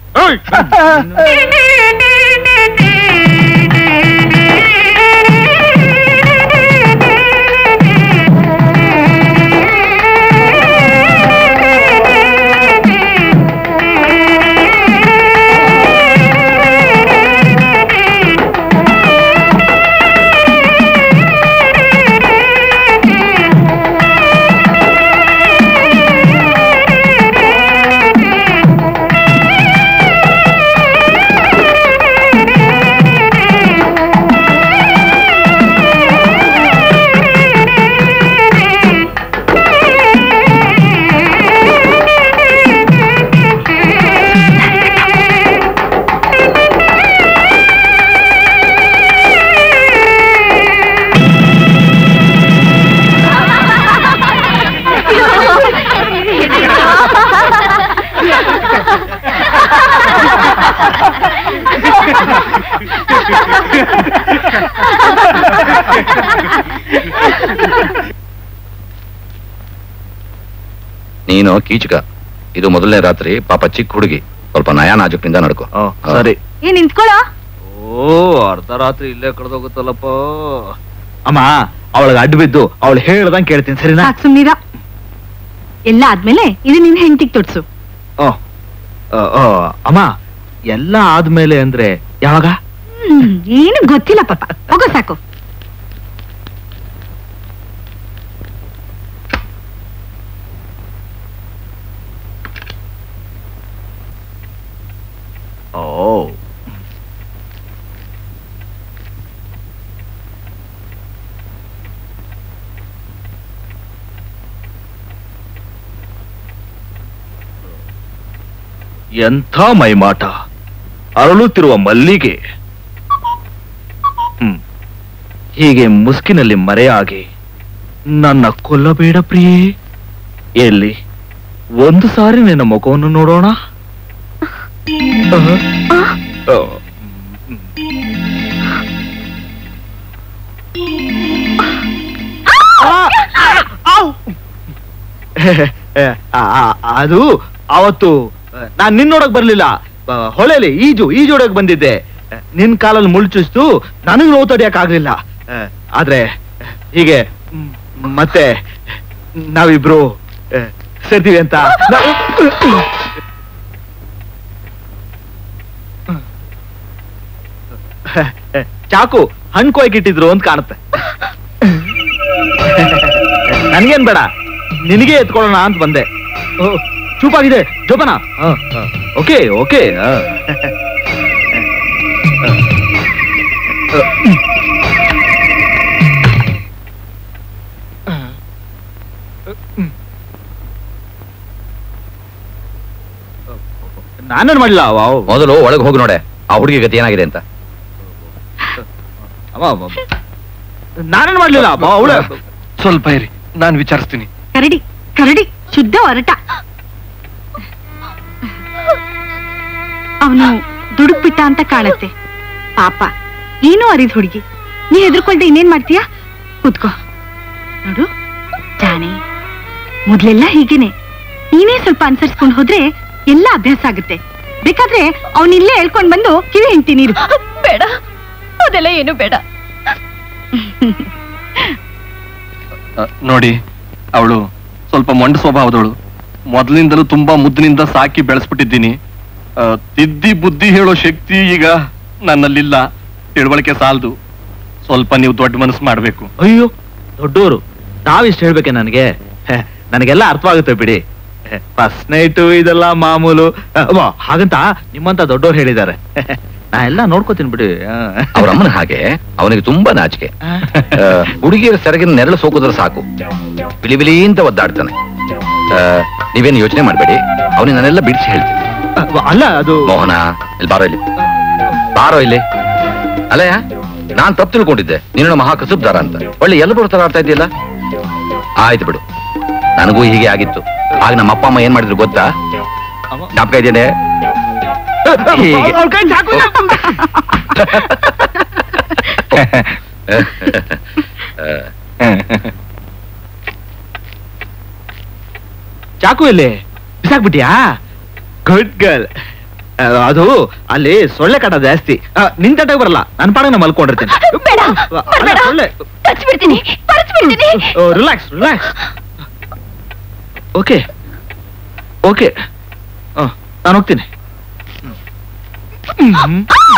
ಆ ನೀನು ಕೀಚಕ ಇದು ಮೊದಲನೇ ರಾತ್ರಿ ಪಾಪ ಚಿಕ್ಕ ಹುಡುಗಿ ಸ್ವಲ್ಪ ನಯ ನಾಜುಕ್ನಿಂದ ನಡ್ಕೋ ಆ, ಸರಿ ಏ ನಿಂತ್ಕೊಳ್ಳೋ ಓ ಅರ್ಧ ರಾತ್ರಿ ಇಲ್ಲೇ ಕಳೆದೋಗುತ್ತಲ್ಲಪ್ಪ ಅಮ್ಮ ಅವಳಿಗೆ ಅಡ್ಡ ಬಿದ್ದು ಅವಳು ಹೇಳ್ದಂಗ್ ಕೇಳ್ತೀನಿ ಸರಿನಾ ಸಾಕ್ ಸುಮ್ನಿರ ಎಲ್ಲ ಆದ್ಮೇಲೆ ಇದು ನಿನ್ ಹೆಂಡತಿಗ್ ತೊಡ್ಸು ಓ, ಆ, ಆ, ಅಮ್ಮ ಎಲ್ಲ ಆದ್ಮೇಲೆ ಅಂದ್ರೆ ಯಾವಾಗ ಹ್ಮ್, ಏನು ಗೊತ್ತಿಲ್ಲ ಪಾಪ ಹೋಗೋ ಸಾಕು ಓ ಎಂಥ ಮೈಮಾಟ ಅರಳುತ್ತಿರುವ ಮಲ್ಲಿಗೆ ಹ್ಮ್ ಹೀಗೆ ಮುಸ್ಕಿನಲ್ಲಿ ಮರೆಯಾಗಿ ನನ್ನ ಕೊಲ್ಲಬೇಡ ಪ್ರಿಯೇ ಎಲ್ಲಿ ಒಂದು ಸಾರಿ ನಿನ್ನ ಮುಖವನ್ನು ನೋಡೋಣ ಆ, ಆ, ಆ, ಅದು ಅವತ್ತು ನಾನ್ ನಿನ್ ನೋಡಕ್ ಬರ್ಲಿಲ್ಲ ಆ, ಹೊಳೆಲಿ ಈಜು ಈಜೋಡಕ್ ಬಂದಿದ್ದೆ ನಿನ್ ಕಾಲಲ್ಲಿ ಮುಳ್ಚುಸ್ತು ನನಗ್ ನೋವು ತಡಿಯಕ್ ಆಗ್ಲಿಲ್ಲ ಆ, ಆದ್ರೆ ಹೀಗೆ ಮ್, ಮತ್ತೆ ನಾವಿಬ್ರು ಆ, ಸೇರ್ತೀವಿ ಅಂತ ನಾ- ಚಾಕು ಹಣ್ಣು ಕೊಯ್ಕಿಟ್ಟಿದ್ರು ಅಂತ ಕಾಣುತ್ತೆ ನನ್ಗೇನ್ ಬೇಡ ನಿನಗೆ ಎತ್ಕೊಳ್ಳೋಣ ಅಂತ ಬಂದೆ ಓ, ಚೂಪಾಗಿದೆ ಜೋಪನ ಓಕೆ ಓಕೆ ನಾನೇನ್ ಮಾಡ್ಲ ವಾವ್. ಮೊದಲು ಒಳಗೆ ಹೋಗಿ ನೋಡೆ ಆ ಹುಡುಗಿ ಗತಿ ಏನಾಗಿದೆ ಅಂತ ಅವ, ಅವ, ಅವ. ನಾನೇನ್ ಮಾಡ್ಲಿಲ್ಲ ಅವಳ ಸ್ವಲ್ಪ ಇರಿ ನಾನು ವಿಚಾರಿಸ್ತೀನಿ ಕರಡಿ ಕರಡಿ ಶುದ್ಧ ಹೊರಟ ಅವನು ದುಡುಕ್ ಬಿಟ್ಟ ಅಂತ ಕಾಣತ್ತೆ ಪಾಪ ಏನೋ ಅರಿದ್ ಹುಡುಗಿ ನೀ ಹೆದರ್ಕೊಳ್ದೆ ಇನ್ನೇನ್ ಮಾಡ್ತೀಯಾ ಕೂತ್ಕೋ ನೋಡು ಜಾಣೆ ಮೊದ್ಲೆಲ್ಲ ಹೀಗೇನೆ ನೀನೇ ಸ್ವಲ್ಪ ಅನ್ಸರ್ಸ್ಕೊಂಡ್ ಹೋದ್ರೆ ಎಲ್ಲ ಅಭ್ಯಾಸ ಆಗುತ್ತೆ ಬೇಕಾದ್ರೆ ಅವನ್ ಇಲ್ಲೇ ಹೇಳ್ಕೊಂಡ್ ಬಂದು ಕಿವಿ ಹಿಂಡ್ತೀನಿ ಇರು ಬೇಡ ಅದೆಲ್ಲ ಏನು ಬೇಡ ಅ, ನೋಡಿ ಅವಳು ಸ್ವಲ್ಪ ಮೊಂಡ ಸ್ವಭಾವದವಳು ಮೊದಲಿಂದಲೂ ತುಂಬಾ ಮುದ್ದಿನಿಂದ ಸಾಕಿ ಬೆಳೆಸ್ಬಿಟ್ಟಿದ್ದೀನಿ ಅ, ತಿದ್ದಿ ಬುದ್ಧಿ ಹೇಳೋ ಶಕ್ತಿ ಈಗ ನನ್ನಲ್ಲಿಲ್ಲ ತಿಳುವಳಿಕೆ ಸಾಲದು ಸ್ವಲ್ಪ ನೀವು ದೊಡ್ಡ ಮನಸ್ಸು ಮಾಡ್ಬೇಕು ಅಯ್ಯೋ ದೊಡ್ಡವರು ತಾವಿಷ್ಟು ಹೇಳ್ಬೇಕೆ ನನಗೆ ಹೆ, ನನಗೆಲ್ಲ ಅರ್ಥವಾಗುತ್ತೆ ಬಿಡಿ ಫಸ್ಟ್ ನೈಟು ಇದೆಲ್ಲ ಮಾಮೂಲು ಅ, ವಾ, ಹಾಗಂತ ನಿಮ್ಮಂತ ದೊಡ್ಡವ್ರು ಹೇಳಿದ್ದಾರೆ ನಾ ಎಲ್ಲ ನೋಡ್ಕೋತೀನಿ ಬಿಡಿ ಆ. ಅವ್ರ ಅಮ್ಮನ ಹಾಗೆ ಅವನಿಗೆ ತುಂಬಾ ನಾಚಿಕೆ ಆ, ಹುಡುಗಿಯರ ಸೆರಗಿನ ನೆರಳು ಸೋಕಿದ್ರೆ ಸಾಕು ಬಿಳಿ ಬಿಳಿ ಅಂತ ಒದ್ದಾಡ್ತಾನೆ ಆ, ನೀವೇನು ಯೋಚನೆ ಮಾಡಬೇಡಿ ಅವನಿಗೆ ನಾನೆಲ್ಲ ಬಿಡಿಸಿ ಹೇಳ್ತೀನಿ ಅ, ಅಲ್ಲ ಅದು ಮೋಹನ ಇಲ್ಲಿ ಬಾರೋ ಇಲ್ಲಿ ಬಾರೋ ಇಲ್ಲಿ ಅಲ್ಲಯ್ಯ ನಾನ್ ತಪ್ಪು ತಿಳ್ಕೊಂಡಿದ್ದೆ ನೀನು ಮಹಾ ಕಸುಬ್ದಾರ ಅಂತ ಒಳ್ಳೆ ಎಲ್ಲ ತರ ಆಡ್ತಾ ಇದೆಯಲ್ಲ ಆಯ್ತು ಬಿಡು ನನಗೂ ಹೀಗೆ ಆಗಿತ್ತು ಆಗ ನಮ್ಮ ಅಪ್ಪ ಅಮ್ಮ ಏನ್ ಮಾಡಿದ್ರು ಗೊತ್ತಾ ಅವ- ಜ್ಞಾಪಕ ಇದ್ದೇನೆ ಹೀಗೆ ಅವ್ಳ್ ಕೈ ಚಾಕು ಇಲ್ಲ. ಚಾಕು ಇಲ್ಲಿ ಬಿಸಾಕ್ಬಿಟ್ಯಾ ಗುಡ್ ಗರ್ಲ್ ಅದು ಅಲ್ಲಿ ಸೊಳ್ಳೆ ಕಾಟ ಜಾಸ್ತಿ ಆ, ನಿನ್ ತಟ್ಟೆ ಬರಲ್ಲ ನನ್ ಪಾಡಂಗ ಮಲ್ಕೊಂಡಿರ್ತೀನಿ ಬೇಡ ಅಲ್ಲ, ಬರ್ಬೇಡ. ಸೊಳ್ಳೆ ಕಚ್ಬಿಡ್ತೀನಿ ಕಚ್ಬಿಡ್ತೀನಿ ರಿಲ್ಯಾಕ್ಸ್ ರಿಲ್ಯಾಕ್ಸ್ ಓಕೆ ಓಕೆ ನಾನು ಹೋಗ್ತೀನಿ ಹ್ಮ್.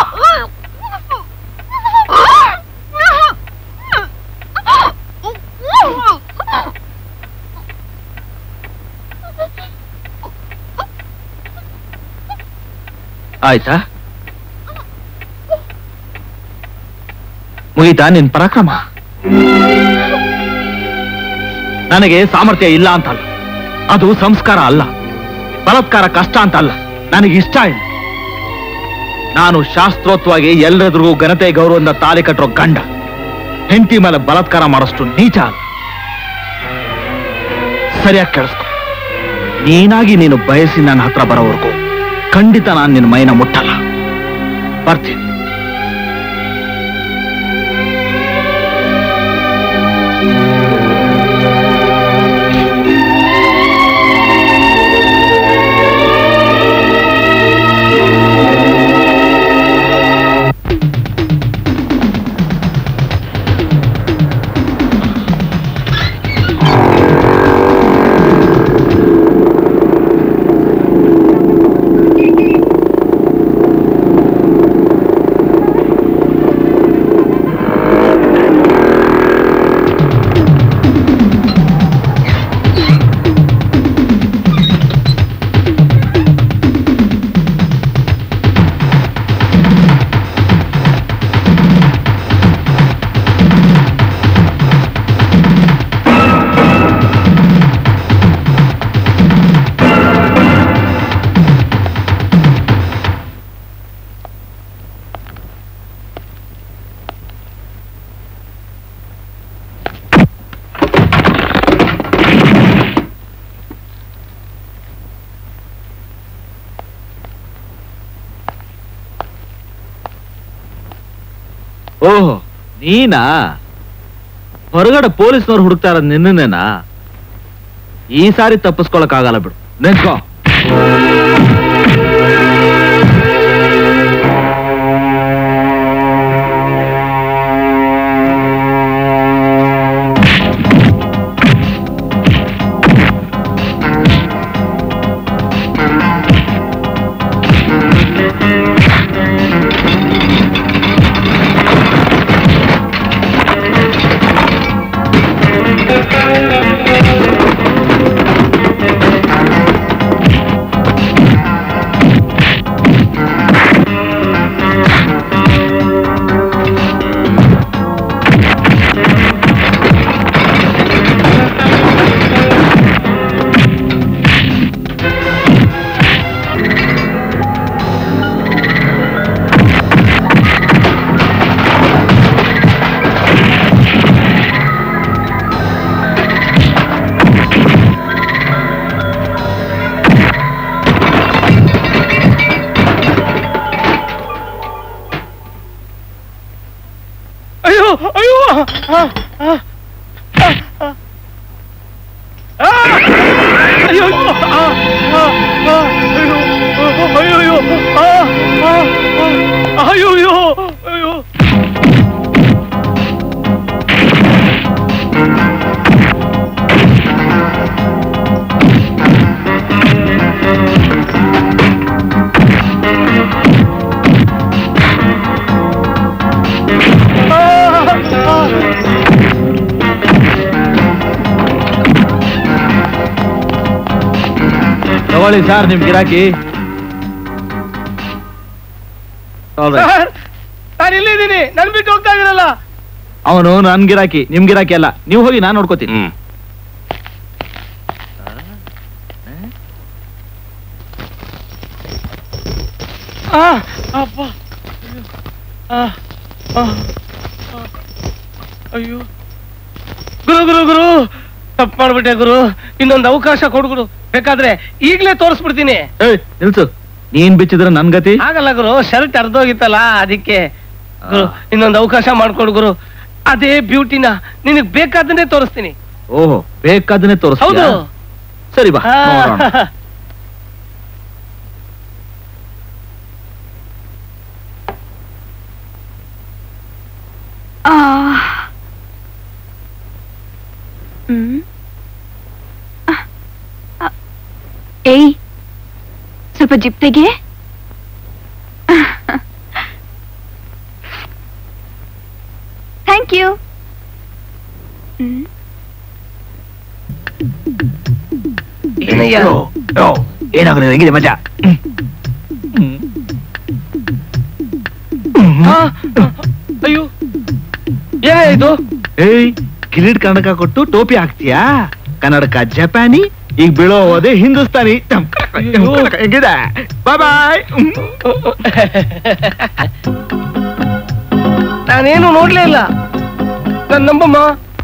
ಆಯ್ತಾ ಮುಗೀತಾ ನಿನ್ ಪರಾಕ್ರಮ ನನಗೆ ಸಾಮರ್ಥ್ಯ ಇಲ್ಲ ಅಂತಲ್ಲ ಅದು ಸಂಸ್ಕಾರ ಅಲ್ಲ ಬಲಾತ್ಕಾರ ಕಷ್ಟ ಅಂತ ಅಲ್ಲ ನನಗೆ ಇಷ್ಟ ಇಲ್ಲ ನಾನು ಶಾಸ್ತ್ರೋತ್ವಾಗಿ ಎಲ್ಲರೆದುರಿಗೂ ಘನತೆ ಗೌರವದಿಂದ ತಾಲಿ ಕಟ್ಟರೋ ಗಂಡ ಹೆಂಡತಿ ಮೇಲೆ ಬಲಾತ್ಕಾರ ಮಾಡೋಷ್ಟು ನೀಚ ಅಲ್ಲ ಸರಿಯಾಗಿ ಕೇಳಿಸ್ಕೊ ನೀನಾಗಿ ನೀನು ಬಯಸಿ ನನ್ನ ಹತ್ರ ಬರೋವರೆಗೂ ಖಂಡಿತ ನಾನು ನಿನ್ನ ಮೈನ ಮುಟ್ಟಲ್ಲ ಬರ್ತೀನಿ ಓಹೋ ನೀನಾ ಹೊರಗಡೆ ಪೊಲೀಸ್ನವ್ರು ಹುಡುಕ್ತಾ ಇರೋದು ನಿನ್ನೇನಾ ಈ ಸಾರಿ ತಪ್ಪಿಸ್ಕೊಳಕ್ ಆಗಲ್ಲ ಬಿಡು ನೆನ್ಕೋ ಅಯ್ಯೋ ಅಯ್ಯೋ ಆ, ಆ, ಆ, ಆ. ಆ! ಅಯ್ಯೋ ಆ, ಆ, ಆ, ಅಯ್ಯೋ ಅಯ್ಯೋ ಅಯ್ಯೋ ಆ, ಆ, ಆ, ಅಯ್ಯೋ ಅಯ್ಯೋ ಅಯ್ಯೋ ಆ, ಆ. ತಗೊಳ್ಳಿ ಸರ್ ನಿಮ್ ಗಿರಾಕಿ ಸರ್ ನಾನು ಇಲ್ಲಿದ್ದೀನಿ ನನ್ ಬಿಟ್ಟು ಹೋಗ್ತಾ ಇದೀರಲ್ಲ ಅವನು ನನ್ ಗಿರಾಕಿ ನಿಮ್ ಗಿರಾಕಿ ಅಲ್ಲ ನೀವು ಹೋಗಿ ನಾನ್ ನೋಡ್ಕೋತೀನಿ ಹ್ಮ್ ಆ, ಅಪ್ಪ ಆ, ಆ, ಆ. ಅಯ್ಯೋ ಗುರು ಗುರು ಗುರು ತಪ್ಪು ಮಾಡ್ಬಿಟ್ಟೆ ಗುರು ಇನ್ನೊಂದು ಅವಕಾಶ ಕೊಡು ಗುರು ಬೇಕಾದ್ರೆ ಈಗ್ಲೇ ತೋರಿಸ್ಬಿಡ್ತೀನಿ ಏಯ್ ನಿಲ್ಸು ನೀನ್ ಬಿಚ್ಚಿದ್ರೆ ನನ್ ಗತಿ ಆಗಲ್ಲ ಗುರು ಶರ್ಟ್ ಅರ್ಧೋಗಿತ್ತಲ್ಲ ಅದಕ್ಕೆ ಗುರು ಇನ್ನೊಂದು ಅವಕಾಶ ಮಾಡ್ಕೊಡು ಗುರು ಅದೇ ಬ್ಯೂಟಿನ ನಿನಗ್ ಬೇಕಾದನ್ನೇ ತೋರಿಸ್ತೀನಿ ಓಹೋ ಬೇಕಾದನ್ನೇ ತೋರಿಸ್ ಹೌದು ಸರಿ ಬಾ ಆ, ನೋಡೋಣ. ಆ. ಹ್ಮ್. ಆ, ಆ. ಏಯ್ ಸ್ವಲ್ಪ ಜಿಪ್ ತೆಗೆ ಥ್ಯಾಂಕ್ ಯು ಹ್ಮ್ ಏನಯ್ಯ ಏನಾಗುತ್ತೆ ಹೆಂಗಿದೆ ಮಜಾ ಆ, ಅಯ್ಯೋ ಏನೇ ಇದು ಏಯ್ ಕಿರೀಟ್ ಕನ್ನಡಕ ಕೊಟ್ಟು ಟೋಪಿ ಹಾಕ್ತೀಯಾ ಕನ್ನಡಕ ಜಪಾನಿ ಈಗ ಬೀಳೋ ಹೋದೆ ಹಿಂದೂಸ್ತಾನಿ ಟಮ್ ಕಡಕ, ಟಮ್ ಕಡಕ, ಹೆಂಗಿದೆ ಬಾಯ್ ಬಾಯ್ ನಾನೇನು ನೋಡ್ಲೇ ಇಲ್ಲ ನನ್ ನಂಬಮ್ಮ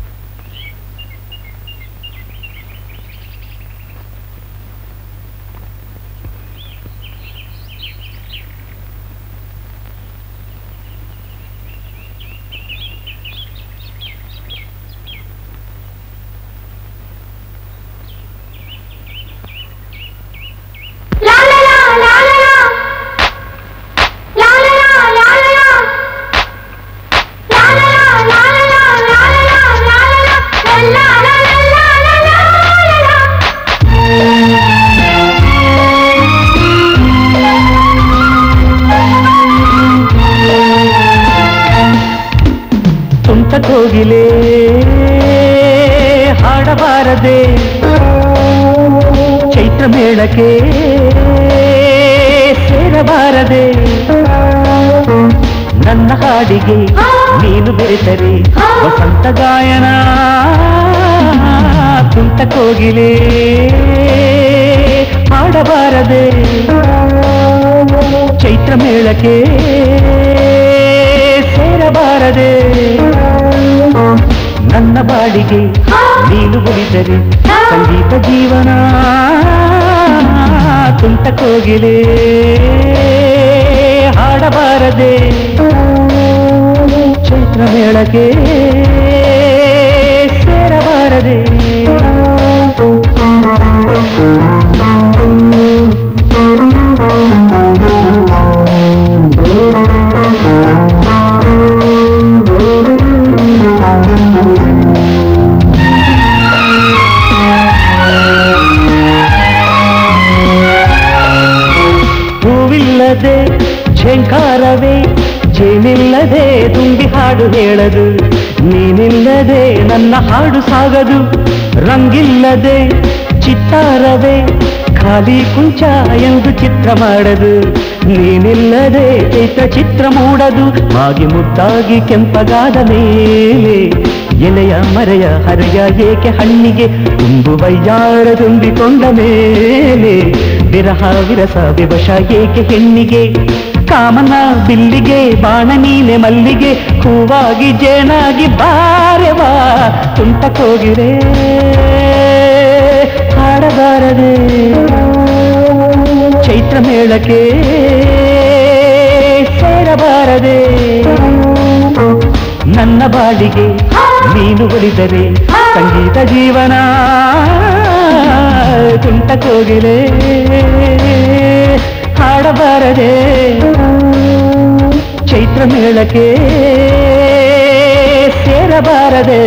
ತುಂಟ ಕೋಗಿಲೆ ಹಾಡಬಾರದೆ ಚೈತ್ರ ಮೇಳಕ್ಕೆ ಸೇರಬಾರದೆ ನನ್ನ ಹಾಡಿಗೆ ನೀನು ಬೆರೆತರೆ ವಸಂತ ಗಾಯನ ತುಂಟ ಕೋಗಿಲೆ ಹಾಡಬಾರದೆ ಚೈತ್ರ ಮೇಳಕ್ಕೆ ಸೇರಬಾರದೆ ನನ್ನ ಬಾಡಿಗೆ ನೀನು ಉಳಿದರೆ ಸಂಗೀತ ಜೀವನ ತುಂಟ ಕೋಗಿಲೆ ಹಾಡಬಾರದೆ ಚೈತ್ರ ಮೇಳಕ್ಕೆ ಸೇರಬಾರದೆ ಹೂವಿಲ್ಲದೆ ಝೇಂಕಾರವೇ ಜೇನಿಲ್ಲದೆ ತುಂಬಿ ಹಾಡು ಹೇಳದು ನೀನಿಲ್ಲದೆ ನನ್ನ ಹಾಡು ಸಾಗದು ರಂಗಿಲ್ಲದೆ ಚಿತ್ತಾರವೇ ಖಾಲಿ ಕುಂಚ ಎಂದು ಚಿತ್ರ ಮಾಡದು ನೀನಿಲ್ಲದೆ ಚೈತ್ರ ಚಿತ್ರ ಮೂಡದು ಮಾಗಿ ಮುದ್ದಾಗಿ ಕೆಂಪಗಾದ ಮೇಲೆ ಎಲೆಯ ಮರೆಯ ಹರೆಯ ಏಕೆ ಹಣ್ಣಿಗೆ ತುಂಬು ವೈಯಾರ ತುಂಬಿಕೊಂಡ ಮೇಲೆ ವಿರಹ ವಿರಸ ವಿವಶ ಏಕೆ ಹೆಣ್ಣಿಗೆ ಕಾಮನ ಬಿಲ್ಲಿಗೆ ಬಾಣ ನೀನೆ ಮಲ್ಲಿಗೆ ಹೂವಾಗಿ ಜೇನಾಗಿ ಬಾರೆವಾ ತುಂಟ ಕೋಗಿರೆ ಹಾಡಬಾರದೆ ಚೈತ್ರ ಮೇಳಕ್ಕೆ ಸೇರಬಾರದೆ ನನ್ನ ಬಾಳಿಗೆ ನೀನು ಒಲಿದರೆ ಸಂಗೀತ ಜೀವನ ತುಂಟ ಕೋಗಿಲೆ ಹಾಡಬಾರದೆ ಚೈತ್ರ ಮೇಳಕ್ಕೆ ಸೇರಬಾರದೆ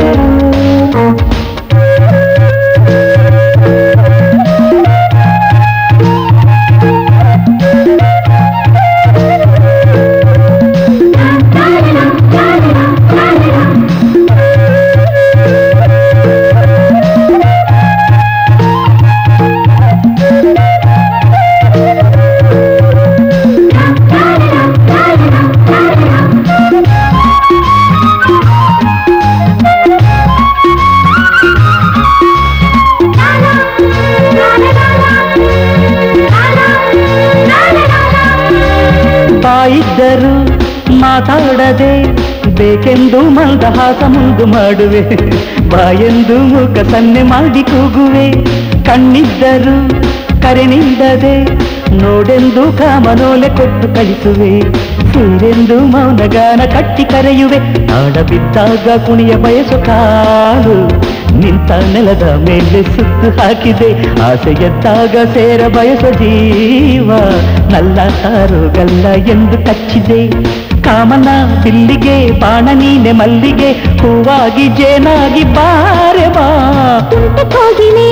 ಬಾಯಿದ್ದರು ಮಾತಾಡದೆ ಬೇಕೆಂದು ಮಂದಹಾಸ ಮುಂದು ಮಾಡುವೆ ಬಾಯೆಂದು ಮುಖ ಸನ್ನೆ ಮಾಡಿ ಕೂಗುವೆ ಕಣ್ಣಿದ್ದರು ಕರೆ ನೀಡದೆ ನೋಡೆಂದು ಕಾಮನೋಲೆ ಕೊಟ್ಟು ಕಳಿಸುವೆ ಸೀರೆಂದು ಮೌನಗಾನ ಕಟ್ಟಿ ಕರೆಯುವೆ ಆಡ ಬಿದ್ದಾಗ ಕುಣಿಯ ಬಯಸು ಕಾಲು ನಿಂತ ನೆಲದ ಮೇಲೆ ಸುತ್ತು ಹಾಕಿದೆ ಆಸೆ ಎದ್ದಾಗ ಸೇರ ಬಯಸ ಜೀವ ನಲ್ಲ ಸಾರುಗಲ್ಲ ಎಂದು ಕಚ್ಚಿದೆ ಕಾಮನ ಬಿಲ್ಲಿಗೆ ಬಾಣ ನೀನೆ ಮಲ್ಲಿಗೆ ಹೂವಾಗಿ ಜೇನಾಗಿ ಬಾರೆ ಬಾ ಕೋಗಿಲೆ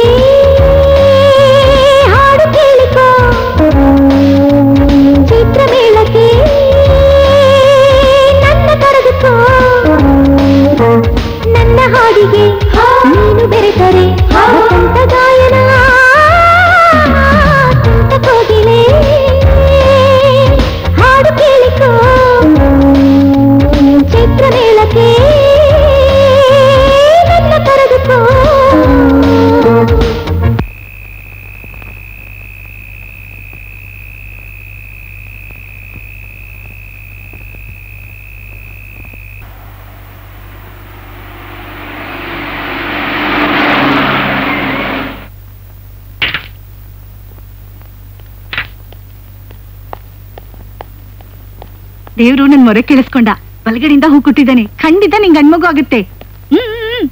ಹಾಡು ಕೇಳಿಕೋ ಚಿತ್ರ ಮೇಳಕ್ಕೆ ನನ್ನ ಕರೆದುಕೋ ನನ್ನ ಹಾಡಿಗೆ ನೀನು ಬೆರೆತರೆ ವಸಂತ ಗಾಯನ ತುಂಟ ಕೋಗಿಲೆ ಹಾಡು ಕೇಳಿಕೋ ಚಿತ್ರ ಮೇಳಕ್ಕೆ ನನ್ನ ಕರೆದುಕೋ ದೇವ್ರು ನನ್ ಮೊರೆ ಕೇಳಿಸ್ಕೊಂಡ ಬಲಗಡೆಯಿಂದ ಹೂ ಕೊಟ್ಟಿದ್ದಾನೆ ಖಂಡಿತ ನಿಂಗ್ ಗಂಡ್ಮಗು ಆಗುತ್ತೆ ಹ್ಮ್, ಹ್ಮ್.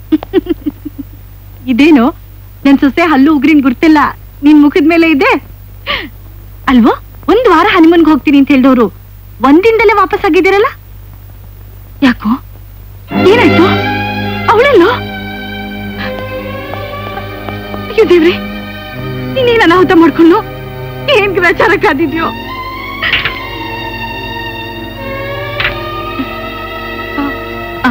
ಇದೇನು ನನ್ ಸೊಸೆ ಹಲ್ಲು ಉಗ್ರಿನ್ ಗುರ್ತಿಲ್ಲ ನಿನ್ ಮುಖದ ಮೇಲೆ ಇದೆ ಅಲ್ವೋ ಒಂದ್ ವಾರ ಹನಿಮನ್ಗೆ ಹೋಗ್ತೀನಿ ಅಂತ ಹೇಳಿದವ್ರು ಒಂದಿಂದಲೇ ವಾಪಸ್ ಆಗಿದ್ದೀರಲ್ಲ ಯಾಕೋ ಏನಾಯ್ತು ಅವಳೆಲ್ಲೋ ಅಯ್ಯೋ ದೇವ್ರೆ ನೀನೇನ್ ಅನಾಹುತ ಮಾಡ್ಕೊಂಡು ಏನ್ ಗ್ರಾಚಾರ ಕಾದಿದ್ಯೋ ಆ.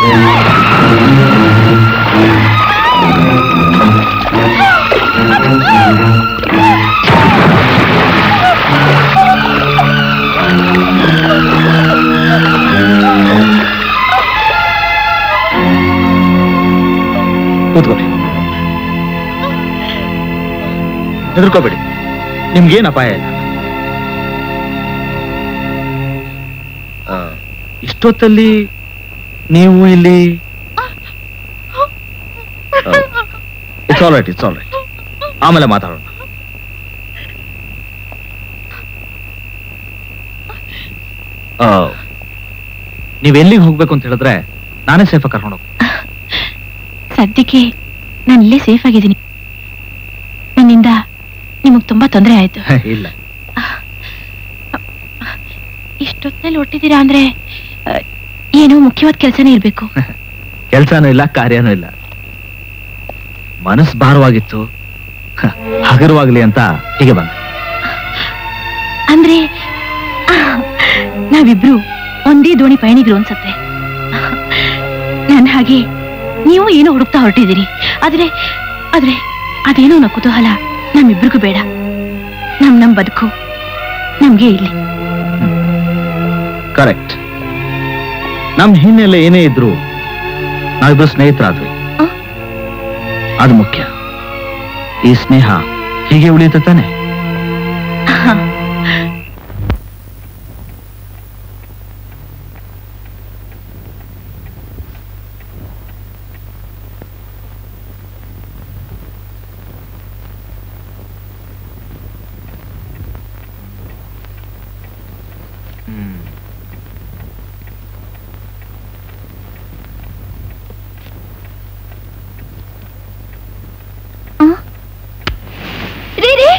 ಕೂತ್ಕೊಳ್ಳಿ ಹೆದರ್ಕೋಬೇಡಿ ನಿಮ್ಗೇನ್ ಅಪಾಯ ಇಲ್ಲ ಆ, ಇಷ್ಟೊತ್ತಲ್ಲಿ ನೀವು ಇಲ್ಲಿ it's all right it's all right ಆಮೇಲೆ ಮಾತಾಡೋಣ ಆ, ನೀವ್ ಎಲ್ಲಿಗೆ ಹೋಗ್ಬೇಕು ಅಂತ ಹೇಳಿದ್ರೆ ನಾನೇ ಸೇಫಾಗಿ ಕರ್ಕೊಂಡು ಹೋಗ್ತೀನಿ ಸದ್ಯಕ್ಕೆ ನಾನು ಇಲ್ಲೇ ಸೇಫ್ ಆಗಿದ್ದೀನಿ ನನ್ನಿಂದ ನಿಮಗ್ ತುಂಬಾ ತೊಂದರೆ ಆಯ್ತು ಇಲ್ಲ ಇಷ್ಟೊತ್ತಿನಲ್ಲಿ ಹೊಟ್ಟಿದ್ದೀರಾ ಅಂದ್ರೆ ಆ, ಏನೋ ಮುಖ್ಯವಾದ ಕೆಲಸನೇ ಇರ್ಬೇಕು ಕೆಲ್ಸನೂ ಇಲ್ಲ ಕಾರ್ಯನೂ ಇಲ್ಲ ಮನಸ್ಸು ಭಾರವಾಗಿತ್ತು ಹ, ಹಗುರವಾಗ್ಲಿ ಅಂತ ಹೀಗೆ ಬಂದೆ ಅಂದ್ರೆ ಆ, ನಾವಿಬ್ರು ಒಂದೇ ದೋಣಿ ಪಯಣಿದ್ರು ಅನ್ಸತ್ತೆ ನನ್ ಹಾಗೆ ನೀವು ಏನೋ ಹುಡುಕ್ತಾ ಹೊರಟಿದ್ದೀರಿ ಆದ್ರೆ ಆದ್ರೆ ಅದೇನೋ ಅನ್ನೋ ಕುತೂಹಲ ನಮ್ಮಿಬ್ರಿಗೂ ಬೇಡ ನಮ್ ನಮ್ ಬದುಕು ನಮ್ಗೆ ಇಲ್ಲಿ ಕರೆಕ್ಟ್ ನಮ್ ಹಿನ್ನೆಲೆ ಏನೇ ಇದ್ರು ನಾವಿಬ್ರು ಸ್ನೇಹಿತರಾದ್ವಿ ಆ? ಅದು ಮುಖ್ಯ ಈ ಸ್ನೇಹ ಹೀಗೆ ಉಳಿಯುತ್ತೆ ತಾನೆ ರೀ ರೀ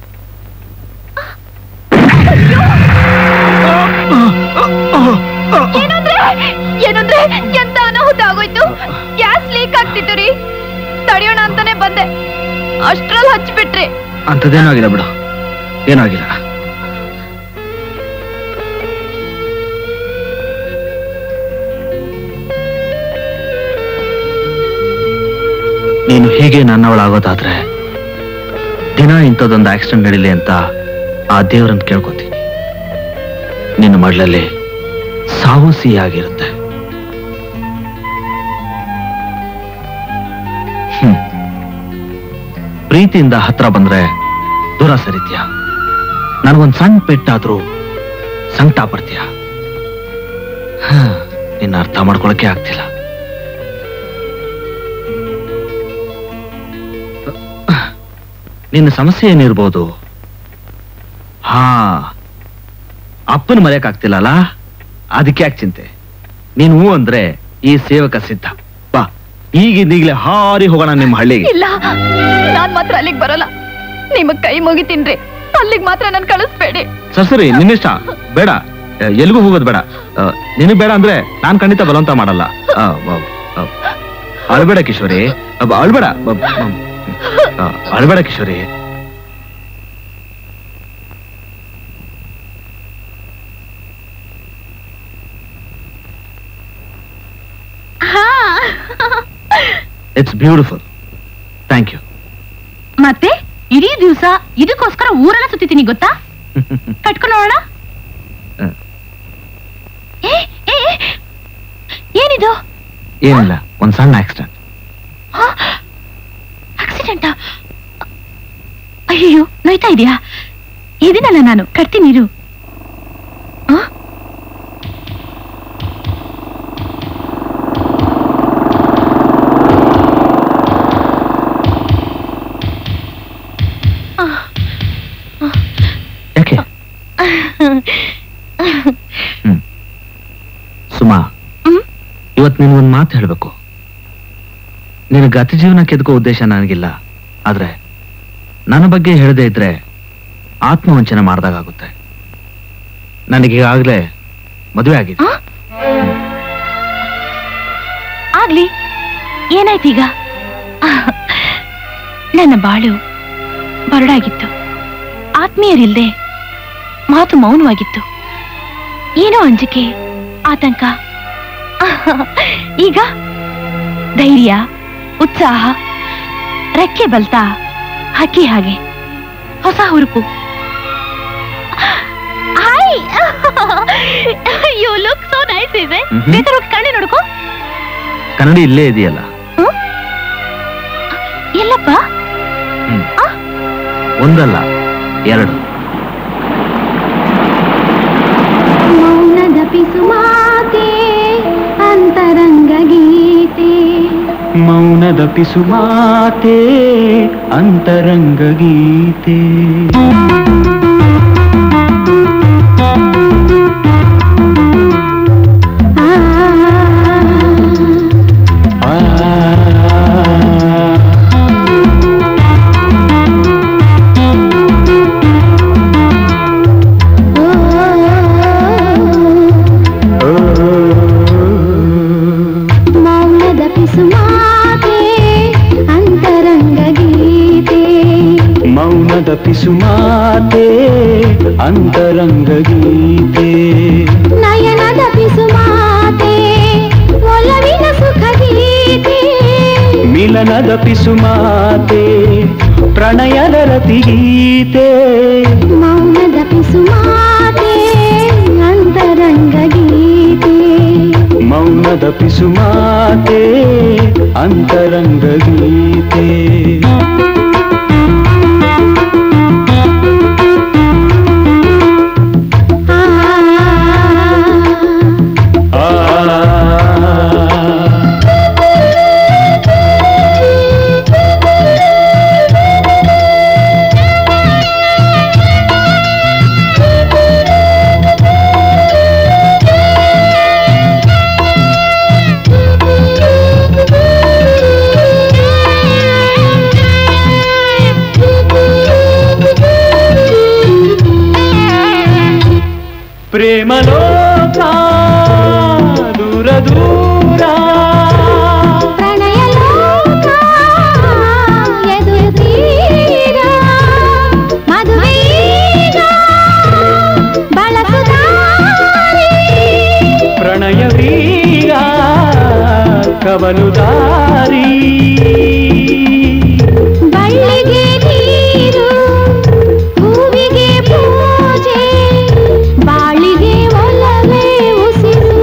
ಏನಂದ್ರೆ ಏನಂದ್ರೆ ಎಂತ ಅನಾಹುತ ಆಗೋಯ್ತು ಗ್ಯಾಸ್ ಲೀಕ್ ಆಗ್ತಿತ್ತು ರೀ ತಡೆಯೋಣ ಅಂತಾನೆ ಬಂದೆ ಅಷ್ಟ್ರಲ್ಲಿ ಹಚ್ಬಿಟ್ರಿ ಅಂಥದ್ದೇನೂ ಆಗಿಲ್ಲ ಬಿಡು ಏನೂ ಆಗಿಲ್ಲ ನೀನು ಹೀಗೆ ನನ್ನವಳಾಗೋದಾದ್ರೆ ದಿನ ಇಂಥದ್ದೊಂದು ಆಕ್ಸಿಡೆಂಟ್ ನಡೀಲಿ ಅಂತ ಆ ದೇವರನ್ನು ಕೇಳ್ಕೊತೀನಿ ನಿನ್ನ ಮಡ್ಲಲ್ಲಿ ಸಾವು ಸಿಹಿಯಾಗಿರುತ್ತೆ ಹ್ಮ್ ಪ್ರೀತಿಯಿಂದ ಹತ್ರ ಬಂದ್ರೆ ದೂರ ಸರಿತೀಯ ನನಗೊಂದ್ ಸಣ್ಣ ಪೆಟ್ಟಾದ್ರೂ ಸಂಕಟ ಪಡ್ತೀಯ ಹ, ನಿನ್ನ ಅರ್ಥ ಮಾಡ್ಕೊಳಕ್ಕೆ ಆಗ್ತಿಲ್ಲ ನಿನ್ನ ಸಮಸ್ಯೆ ಏನಿರ್ಬೋದು ಹಾ ಅಪ್ಪನ ಮರೆಯಕ್ಕಾಗ್ತಿಲ್ಲಲ್ಲ ಅದಕ್ಕೆ ಯಾಕೆ ಚಿಂತೆ ನೀನು ಹೂ ಅಂದ್ರೆ ಈ ಸೇವಕ ಸಿದ್ಧ ಬಾ ಈಗಿಂದೀಗ್ಲೇ ಹಾರಿ ಹೋಗೋಣ ನಿಮ್ಮ ಹಳ್ಳಿಗೆ ಇಲ್ಲ ನಾನ್ ಮಾತ್ರ ಅಲ್ಲಿಗೆ ಬರಲ್ಲ ನಿಮಗ್ ಕೈ ಮುಗಿತೀನ್ರಿ ಅಲ್ಲಿಗೆ ಮಾತ್ರ ನನ್ ಕಳಿಸ್ಬೇಡಿ ಸರ್ ಸರಿ ನಿನ್ನಿಷ್ಟ ಬೇಡ ಆ, ಎಲ್ಗೂ ಹೋಗೋದು ಬೇಡ ಆ, ನಿನಗ್ ಬೇಡ ಅಂದ್ರೆ ನಾನ್ ಖಂಡಿತ ಬಲವಂತ ಮಾಡಲ್ಲ ಆ, ವ- ಆ, ಅಳ್ಬೇಡ ಕಿಶೋರಿ ಅಬ್ಬ, ಅಳ್ಬೇಡ ಬ- ಬ- ಆ, ಅಳ್ಬೇಡ Kishori it's beautiful thank you ಮತ್ತೆ ಇಡೀ ದಿವಸ ಇದಕ್ಕೋಸ್ಕರ ಊರೆಲ್ಲ ಸುತ್ತಿದ್ದೀನಿ ಗೊತ್ತಾ ಕಟ್ಕೊಂಡು ನೋಡೋಣ ಹ್ಮ್. ಏ, ಏ, ಏ, ಏನಿದು ಏನಿಲ್ಲ ಒಂದ್ ಸಣ್ಣ ಆಕ್ಸಿಡೆಂಟ್ ಆಕ್ಸಿಡೆಂಟಾ ಅಯ್ಯೋ ನೋಯ್ತಾ ಇದೆಯಾ ಇದನ್ನಲ್ಲ ನಾನು ಕಟ್ತೀನಿ ಇರು ಆ? ಯಾಕೆ ಸುಮಾ ಹ್ಮ್? ಇವತ್ ನಿನ್ಗೊಂದ್ ಮಾತು ಹೇಳ್ಬೇಕು ನಿನ್ನ ಗತಿ ಜೀವನ ಕೆದಕೋ ಉದ್ದೇಶ ನನಗಿಲ್ಲ ಆದ್ರೆ ನನ್ನ ಬಗ್ಗೆ ಹೇಳದೇ ಇದ್ರೆ ಆತ್ಮವಂಚನೆ ಮಾಡ್ದಾಗುತ್ತೆ ನನಗೀಗಾಗ್ಲೇ ಮದುವೆ ಆಗಿದೆ ಆ? ಆಗ್ಲಿ ಏನಾಯ್ತೀಗ ನನ್ನ ಬಾಳು ಬರಡಾಗಿತ್ತು ಆತ್ಮೀಯರಿಲ್ದೆ ಮಾತು ಮೌನವಾಗಿತ್ತು ಏನೋ ಅಂಜಿಕೆ ಆತಂಕ ಆಹ್, ಈಗ ಧೈರ್ಯ ಉತ್ಸಾಹ ರೆಕ್ಕೆ ಬಲ್ತಾ ಹಕ್ಕಿ ಹಾಗೆ ಹೊಸ ಹುರುಪು hi you look so nice ಇದೆ ಮ್ಹ್ಮ್. ಬೇಕಾದ್ರೆ ಹೋಗಿ ಕಣ್ಣೆ ನೋಡ್ಕೋ ಕನ್ನಡಿ ಇಲ್ಲೇ ಇದೆಯಲ್ಲ ಎಲ್ಲಪ್ಪ ಹ್ಮ್. ಒಂದಲ್ಲ ಎರಡು ಮೌನದ ಪಿಸು ಮಾತೆ ಅಂತರಂಗ ಗೀತೆ ಮೌನದ ಪಿಸು ಮಾತೆ ಅಂತರಂಗ ಗೀತೆ ಆ, ಆ ಓ, ಮೌನದ ಪಿಸು ಮಾತೆ ಅಂತರಂಗ ಗೀತೆ ಮೌನದ ಪಿಸು ಮಾತೆ ಅಂತರಂಗ ಗೀತೆ ನಯನದ ಪಿಸು ಮಾತೆ ಒಲವಿನ ಸುಖ ಗೀತೆ ಮಿಲನದ ಪಿಸು ಮಾತೆ ಪ್ರಣಯದ ರತಿಗೀತೆ ಮೌನದ ಪಿಸು ಮಾತೆ ಅಂತರಂಗ ಗೀತೆ ಮೌನದ ಪಿಸು ಮಾತೆ ಅಂತರಂಗ ಗೀತೆ ಆ, ಆ ಪ್ರೇಮ ಲೋಕ ದೂರ ದೂರ ಪ್ರಣಯ ಲೋಕ ಎದುರು ತೀರ ಮದುವೆಯೀಗ ಬಳಸುತ್ತಾರೆ ಪ್ರಣಯವೀಗ ಕವಲು ದಾರಿ ಬಳ್ಳಿಗೆ ನೀರು ಹೂವಿಗೆ ಪೂಜೆ ಬಾಳಿಗೆ ಒಲವೇ ಉಸಿರು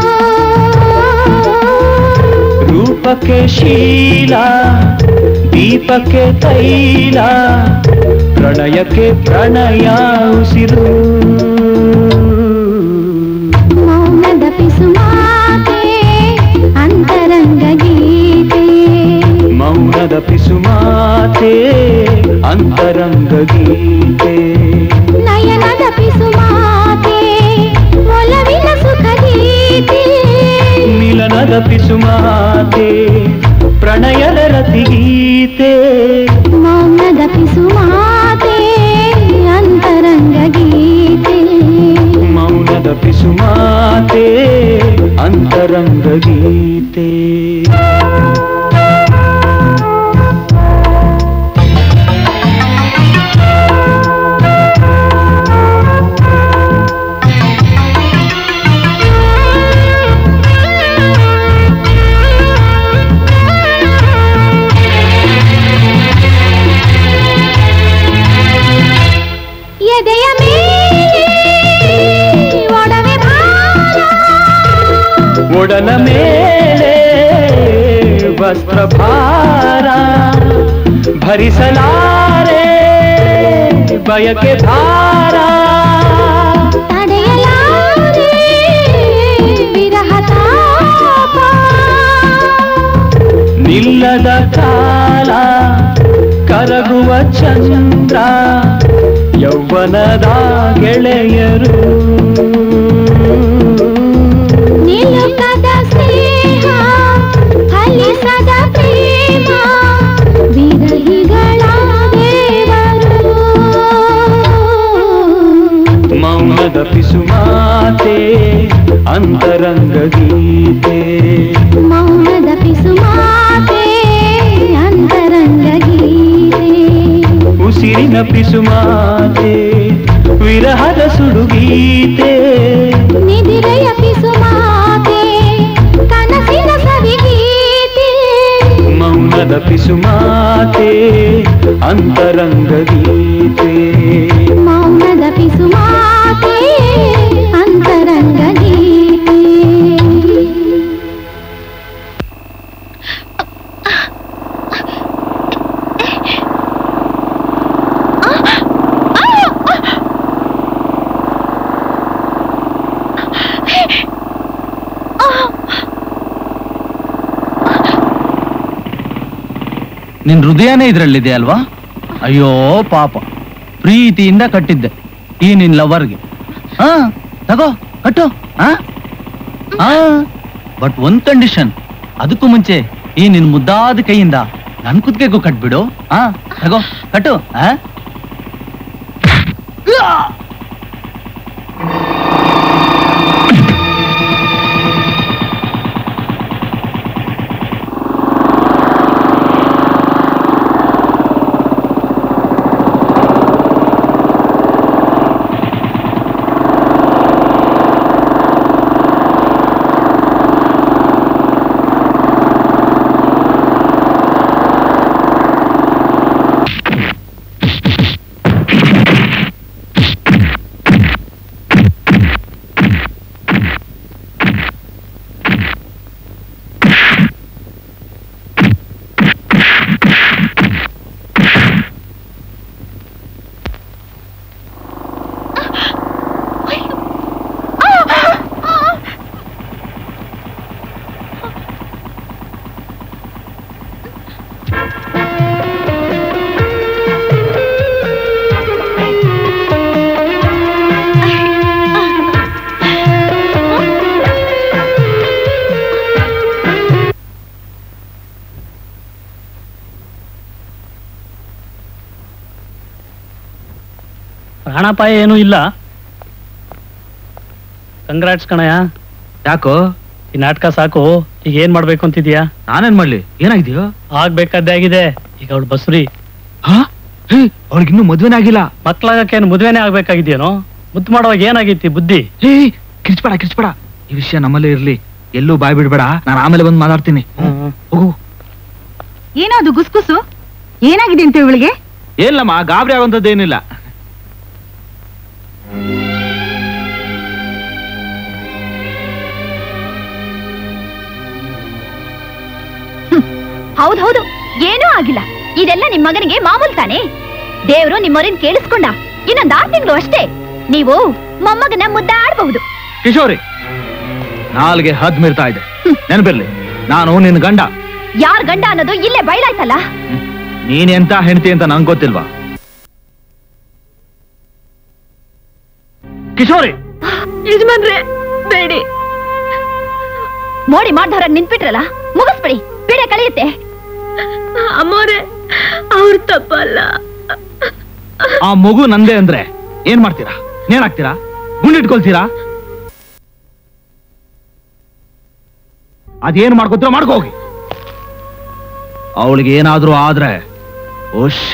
ರೂಪಕ್ಕೆ ಶೀಲ ದೀಪಕ್ಕೆ ತೈಲ ಪ್ರಣಯಕ್ಕೆ ಪ್ರಣಯ ಉಸಿರು ಮೌನದ ಪಿಸು ಮಾತೆ ಅಂತರಂಗ ಗೀತೆ ಮೌನದ ಪಿಸು ಮಾತೆ ಅಂತರಂಗ ಗೀತೆ ನಯನದ ಪಿಸು ಮಾತೆ ಒಲವಿನ ಸುಖ ಗೀತೆ ಮಿಲನದ ಪಿಸು ಮಾತೆ ಪ್ರಣಯದ ರತಿಗೀತೆ ಮೌನದ ಪಿಸು ಮಾತೆ ಅಂತರಂಗ ಗೀತೆ ಮೌನದ ಪಿಸು ಮಾತೆ ಅಂತರಂಗ ಗೀತೆ ಎದೆಯ ಮೇಲೆ ಒಡವೆ ಭಾರ ಒಡಲ ಮೇಲೆ ವಸ್ತ್ರ ಭಾರ ಭರಿಸಲಾರೆ ಬಯಕೆ ಭಾರ ತಡೆಯಲಾರೆ ವಿರಹ ತಾಪ ನಿಲ್ಲದ ಕಾಲ ಕರಗುವ ಚಂದ್ರ ಯೌವನದ ಗೆಳೆಯರು ನಿಲುಕದ ಸ್ನೇಹ ಫಲಿಸದ ಪ್ರೇಮ ವಿರಹಿಗಳ ದೇವರು ಮೌನದ ಪಿಸು ಮಾತೆ ಅಂತರಂಗ ಗೀತೆ ಮೌನದ ಪಿಸು ಮಾತೆ ಅಂತರಂಗ ಗೀತೆ ಉಸಿರಿನ ಪಿಸು ಮಾತೆ ವಿರಹದ ಸುಡುಗೀತೆ ನಿಧಿರೆಯ ಪಿಸು ಮಾತೆ ಪಿಸುಮಾತೆ ಅಂತರಂಗ ಗೀತೆ ಮೌನದ ಪಿಸುಮಾತೆ ಅಂತರಂಗ ಗೀತೆ ನಿನ್ ಹೃದಯನೇ ಇದ್ರಲ್ಲಿದೆ ಅಲ್ವಾ ಅಯ್ಯೋ ಪಾಪ ಪ್ರೀತಿಯಿಂದ ಕಟ್ಟಿದ್ದೆ ಈ ನಿನ್ ಲವರ್ಗೆ ಹಾ ತಗೋ ಕಟ್ಟು ಹಾ ಹಾ ಬಟ್ ಒಂದ್ ಕಂಡೀಷನ್ ಅದಕ್ಕೂ ಮುಂಚೆ ಈ ನಿನ್ ಮುದ್ದಾದ ಕೈಯಿಂದ ನನ್ ಕುತ್ತಿಗೆಗೂ ಕಟ್ಬಿಡು ಹಾ ತಗೋ ಕಟ್ಟು ಹಾ ಪ್ರಾಣಾಪಾಯ ಏನೂ ಇಲ್ಲ ಕಂಗ್ರಾಟ್ಸ್ ಕಣಯ್ಯ ಯಾಕೋ ಈ ನಾಟಕ ಸಾಕು ಈಗ ಏನ್ ಮಾಡ್ಬೇಕು ಅಂತಿದ್ಯಾ ನಾನೇನ್ ಮಾಡ್ಲಿ ಏನಾಗಿದೆಯೋ ಆಗ್ಬೇಕಾದ್ದೇ ಆಗಿದೆ ಈಗ ಅವಳು ಬಸ್ರಿ ಹಾ ಹೇ ಅವಳಿಗಿನ್ನೂ ಮದ್ವೆನೇ ಆಗಿಲ್ಲ ಮಕ್ಳಾಗಕ್ಕೆ ಏನು ಮದ್ವೆನೇ ಆಗ್ಬೇಕಾಗಿದ್ಯೇನೋ ಮುದ್ದು ಮಾಡುವಾಗ ಏನಾಗೈತಿ ಬುದ್ಧಿ ಹೇ ಕಿರ್ಚ್ಬೇಡ ಕಿರ್ಚ್ಬೇಡ ಈ ವಿಷಯ ನಮ್ಮಲ್ಲೇ ಇರ್ಲಿ ಎಲ್ಲೂ ಬಾಯ್ ಬಿಡ್ಬೇಡ ನಾನು ಆಮೇಲೆ ಬಂದು ಮಾತಾಡ್ತೀನಿ ಹೋಗು ಏನೋ ಅದು ಗುಸ್ಗುಸು ಏನಾಗಿದೆ ಅಂತ ಇವಳಿಗೆ ಏನಿಲ್ಲಮ್ಮ ಗಾಬರಿ ಆಗುವಂಥದ್ದೇನಿಲ್ಲ ಹೌದ್ ಹೌದು ಏನೂ ಆಗಿಲ್ಲ ಇದೆಲ್ಲ ನಿಮ್ ಮಗನಿಗೆ ಮಾಮೂಲ್ ತಾನೇ ದೇವ್ರು ನಿಮ್ಮವ್ರನ್ ಕೇಳಿಸ್ಕೊಂಡ ಇನ್ನೊಂದ್ ಆರ್ ತಿಂಗಳು ಅಷ್ಟೇ ನೀವು ಮೊಮ್ಮಗನ ಮುದ್ದಾಡ್ಬಹುದು ಕಿಶೋರಿ ನಾಲ್ಗೆ ಹದ್ ಮೀರ್ತಾ ಇದೆ ನೆನಪಿರ್ಲಿ ನಾನು ನಿನ್ ಗಂಡ ಯಾರ್ ಗಂಡ ಅನ್ನೋದು ಇಲ್ಲೇ ಬಯಲಾಯ್ತಲ್ಲ ನೀನ್ ಎಂತ ಹೆಂಡತಿ ಅಂತ ನಂಗೆ ಗೊತ್ತಿಲ್ವಾ ಕಿಶೋರಿ ಯಜಮಾನ್ರೆ ಬೇಡಿ ಮೋಡಿ ಮಾಡ್ದವ್ರಾಗ ನಿಂತ್ಬಿಟ್ರಲ್ಲ ಮುಗಿಸ್ಬಿಡಿ ಬಿಡೆ ಕಳೆಯುತ್ತೆ ಅಮ್ಮೋರೆ ಅವ್ರ ತಪ್ಪಲ್ಲ ಆ ಮಗು ನಂದೇ ಅಂದ್ರೆ ಏನ್ ಮಾಡ್ತೀರಾ ನೇಣಾಕ್ತೀರಾ ಗುಂಡಿಟ್ಕೊಳ್ತೀರಾ ಅದೇನ್ ಮಾಡ್ಕೊತೀರೋ ಮಾಡ್ಕೋ ಹೋಗಿ ಅವಳಿಗೆ ಏನಾದ್ರೂ ಆದ್ರೆ ಓಶ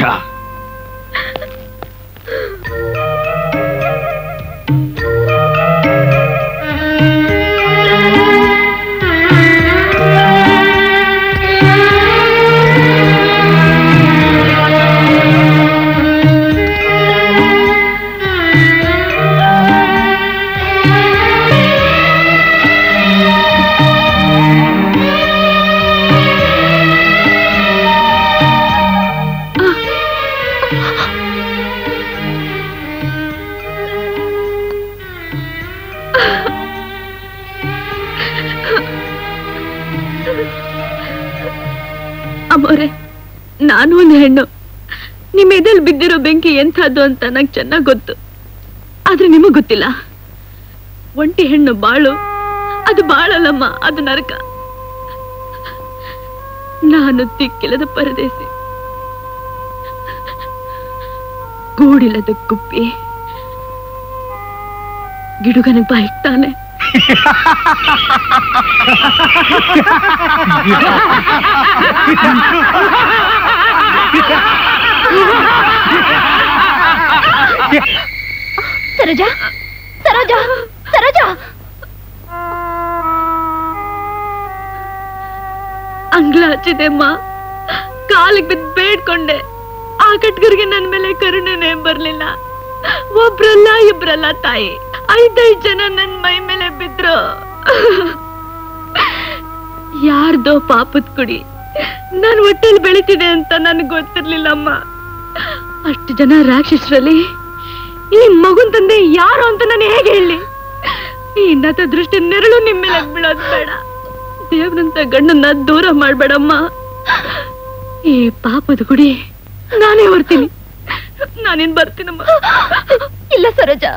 ಅಮ್ಮೋರೆ ನಾನು ಒಂದು ಹೆಣ್ಣು ನಿಮ್ಮ ಎದೆಲ್ ಬಿದ್ದಿರೋ ಬೆಂಕಿ ಎಂಥದ್ದು ಅಂತ ನಂಗೆ ಚೆನ್ನಾಗ್ ಗೊತ್ತು ಆದ್ರೆ ನಿಮಗ್ ಗೊತ್ತಿಲ್ಲ ಒಂಟಿ ಹೆಣ್ಣು ಬಾಳು ಅದು ಬಾಳಲ್ಲಮ್ಮ ಅದು ನರಕ ನಾನು ತಿಕ್ಕಿಲ್ಲದ ಪರದೇಸಿ ಗೂಡಿಲ್ಲದ ಕುಪ್ಪಿ ಗಿಡುಗನ ಬಾಯಿಕ್ತಾನೆ ಸರೋಜಾ ಸರೋಜಾ ಸರೋಜಾ ಅಂಗ್ಲ ಹಚ್ಚಿದೆಮ್ಮ ಕಾಲಿಗೆ ಬಿದ್ದು ಬೇಡ್ಕೊಂಡೆ ಆ ಕಟ್ಗರಿಗೆ ನನ್ ಮೇಲೆ ಕರುಣೆನೆ ಬರ್ಲಿಲ್ಲ ಒಬ್ರಲ್ಲ ಇಬ್ರಲ್ಲ ತಾಯಿ ಐದೈದ್ ಜನ ನನ್ ಮೈ ಮೇಲೆ ಬಿದ್ರು ಯಾರ್ದೋ ಪಾಪದ ಕುಡಿ ನಾನ್ ಹೊಟ್ಟೆಲ್ ಬೆಳಿತಿದೆ ಅಂತ ನನ್ಗ್ ಗೊತ್ತಿರ್ಲಿಲ್ಲಮ್ಮ ಅಷ್ಟು ಜನ ರಾಕ್ಷಸರಲ್ಲಿ ಈ ಮಗುನ್ ತಂದೆ ಯಾರು ಅಂತ ನಾನು ಹೇಗೆ ಹೇಳಿ ಈ ನತ ದೃಷ್ಟಿ ನೆರಳು ನಿಮ್ ಮೇಲೆ ಬೀಳೋದ್ ಬೇಡ ದೇವ್ರಂತ ಗಂಡನ್ನ ದೂರ ಮಾಡ್ಬೇಡಮ್ಮ ಈ ಪಾಪದ ಗುಡಿ ನಾನೇ ಬರ್ತೀನಿ ನಾನೇನ್ ಬರ್ತೀನಮ್ಮ ಇಲ್ಲ ಸರೋಜ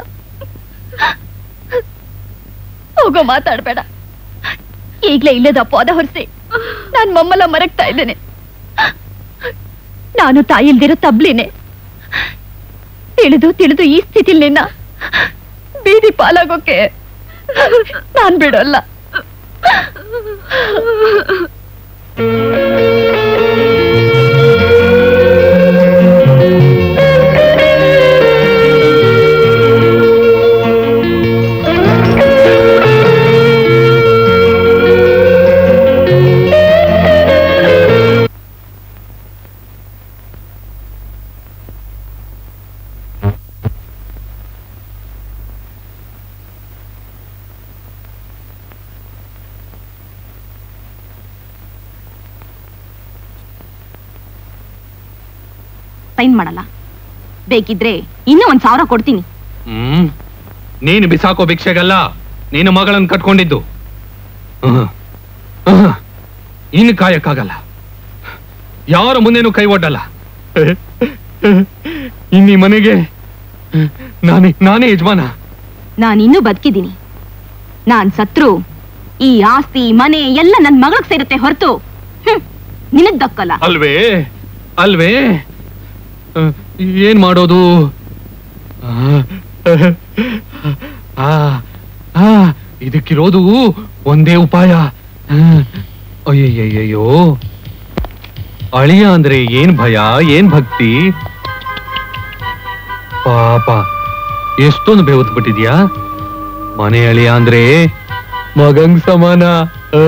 ಹೋಗೋ ಮಾತಾಡ್ಬೇಡ ಈಗ್ಲೇ ಇಲ್ಲದ ಪೋದ ಹೊರಿಸಿ ನಾನ್ ಮಮ್ಮಲ ಮರಗ್ತಾ ಇದ್ದೇನೆ ನಾನು ತಾಯಿಲ್ದಿರೋ ತಬ್ಲಿನೇ ತಿಳಿದು ತಿಳಿದು ಈ ಸ್ಥಿತಿಲ್ ನಿನ್ನ ಬೀದಿ ಪಾಲಾಗೋಕೆ ನಾನ್ ಬಿಡೋಲ್ಲ ಸೈನ್ ಮಾಡಲ್ಲ ಬೇಕಿದ್ರೆ ಇನ್ನೂ ಒಂದ್ ಸಾವಿರ ಕೊಡ್ತೀನಿ ಹ್ಮ್ ನೀನು ಬಿಸಾಕೋ ಭಿಕ್ಷೆಗಲ್ಲ ನೀನು ಮಗಳನ್ನ ಕಟ್ಕೊಂಡಿದ್ದು ಆಹ್. ಆಹ್. ಇನ್ನು ಕಾಯಕ್ಕಾಗಲ್ಲ ಯಾರ ಮುಂದೆನೂ ಕೈ ಒಡ್ಡಲ್ಲ ಇನ್ನಿ ಮನೆಗೆ ನಾನೇ ನಾನೇ ಯಜಮಾನ ನಾನಿನ್ನೂ ಬದುಕಿದ್ದೀನಿ ನಾನ್ ಸತ್ರು ಈ ಆಸ್ತಿ ಮನೆ ಎಲ್ಲ ನನ್ ಮಗಳಿಗೆ ಸೇರುತ್ತೆ ಹೊರತು ನಿನಗ್ ದಕ್ಕಲ್ಲ ಅಲ್ವೇ ಅಲ್ವೇ ಅಹ್, ಏನ್ ಮಾಡೋದು ಆ, ಆ, ಇದಕ್ಕಿರೋದು ಒಂದೇ ಉಪಾಯ ಹ್ಮ್. ಅಯ್ಯಯ್ಯಯ್ಯೋ ಅಳಿಯ ಅಂದ್ರೆ ಏನ್ ಭಯ ಏನ್ ಭಕ್ತಿ ಪಾಪ ಎಷ್ಟೊಂದು ಬೇವತ್ ಬಿಟ್ಟಿದ್ಯಾ ಮನೆ ಅಳಿಯ ಅಂದ್ರೆ ಮಗಂಗ್ ಸಮಾನ ಆ.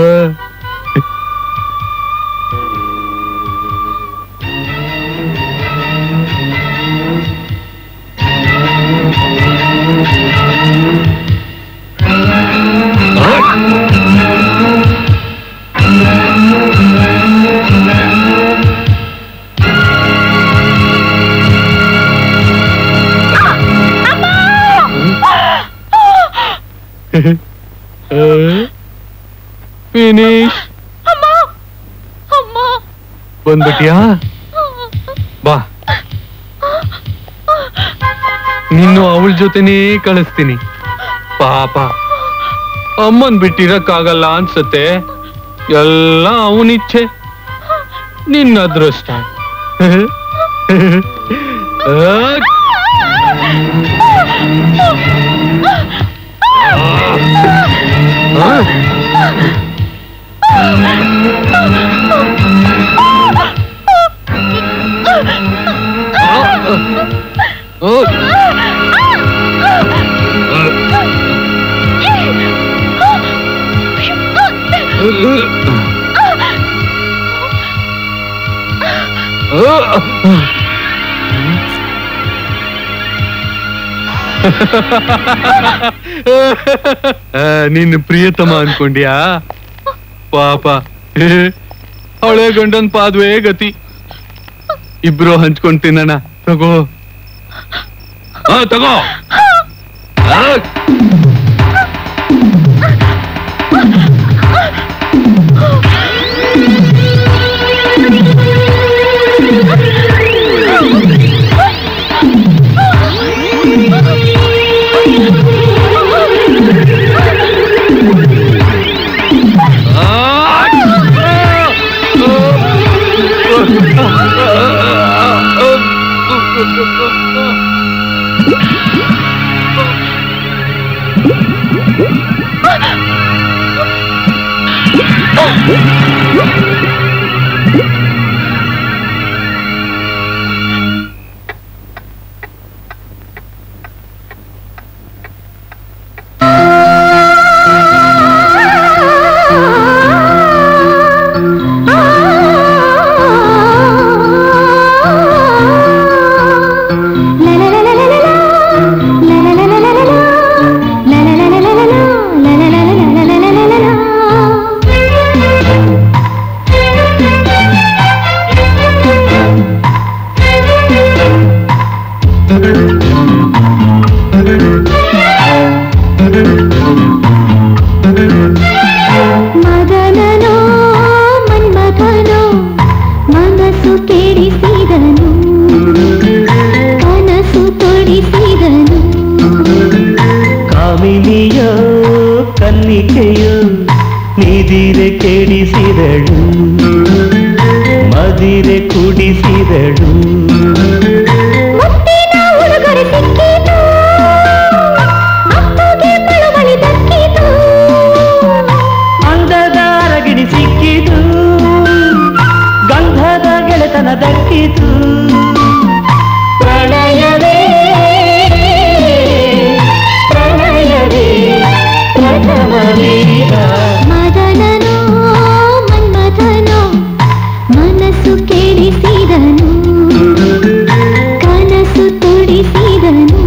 ಫಿನಿಶ್ ಬಂದ್ಬಿಟ್ಯಾ ಬಾ ನಿನ್ನು ಅವಳ ಜೊತೆನೇ ಕಳಿಸ್ತೀನಿ ಪಾಪ ಅಮ್ಮನ್ ಬಿಟ್ಟಿರಕ್ಕಾಗಲ್ಲ ಅನ್ಸತ್ತೆ ಎಲ್ಲ ಅವನಿಚ್ಛೆ ನಿನ್ನ ಅದೃಷ್ಟ ಆ, ಆ. ಆ, ನಿನ್ನ ಪ್ರಿಯತಮ ಅನ್ಕೊಂಡ್ಯಾ ಪಾಪ ಹಳೆ ಗಂಡನ್ ಪಾದ್ವೇ ಗತಿ ಇಬ್ರು ಹಂಚ್ಕೊಂಡ್ ತಿನ್ನಣ ತಗೋ ಆ, ತಗೋ ಆ. ಮದಿರೆ ಕುಡಿಸಿದಳು ಮುತ್ತಿನ ಉಡುಗೊರೆ ಸಿಕ್ಕಿತು ಅಪ್ಪಗೆ ಬಳುವಳಿ ದಕ್ಕಿತು ಅಂದದ ಅರಗಿಣಿ ಸಿಕ್ಕಿತು ಗಂಧದ ಗೆಳೆತನ ದಕ್ಕಿತು ಪ್ರಣಯವೇ ಪ್ರಣಯವೇ ಪ್ರಥಮ ವೀರ ಮದನನೋ ಮನ್ಮಥನೋ ಮನಸ್ಸು ಕೇಳಿಸಿದನು ಕನಸು ತುಡಿಸಿದನು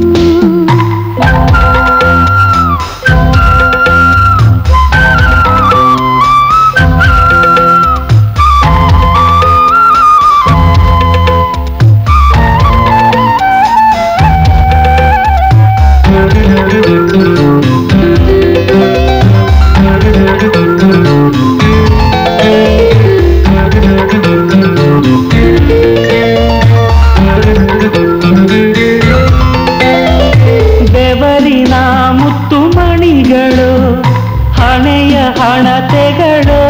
ಬೆವರಿನ ಮುತ್ತು ಮಣಿಗಳು ಹಣೆಯ ಹಣತೆಗಳು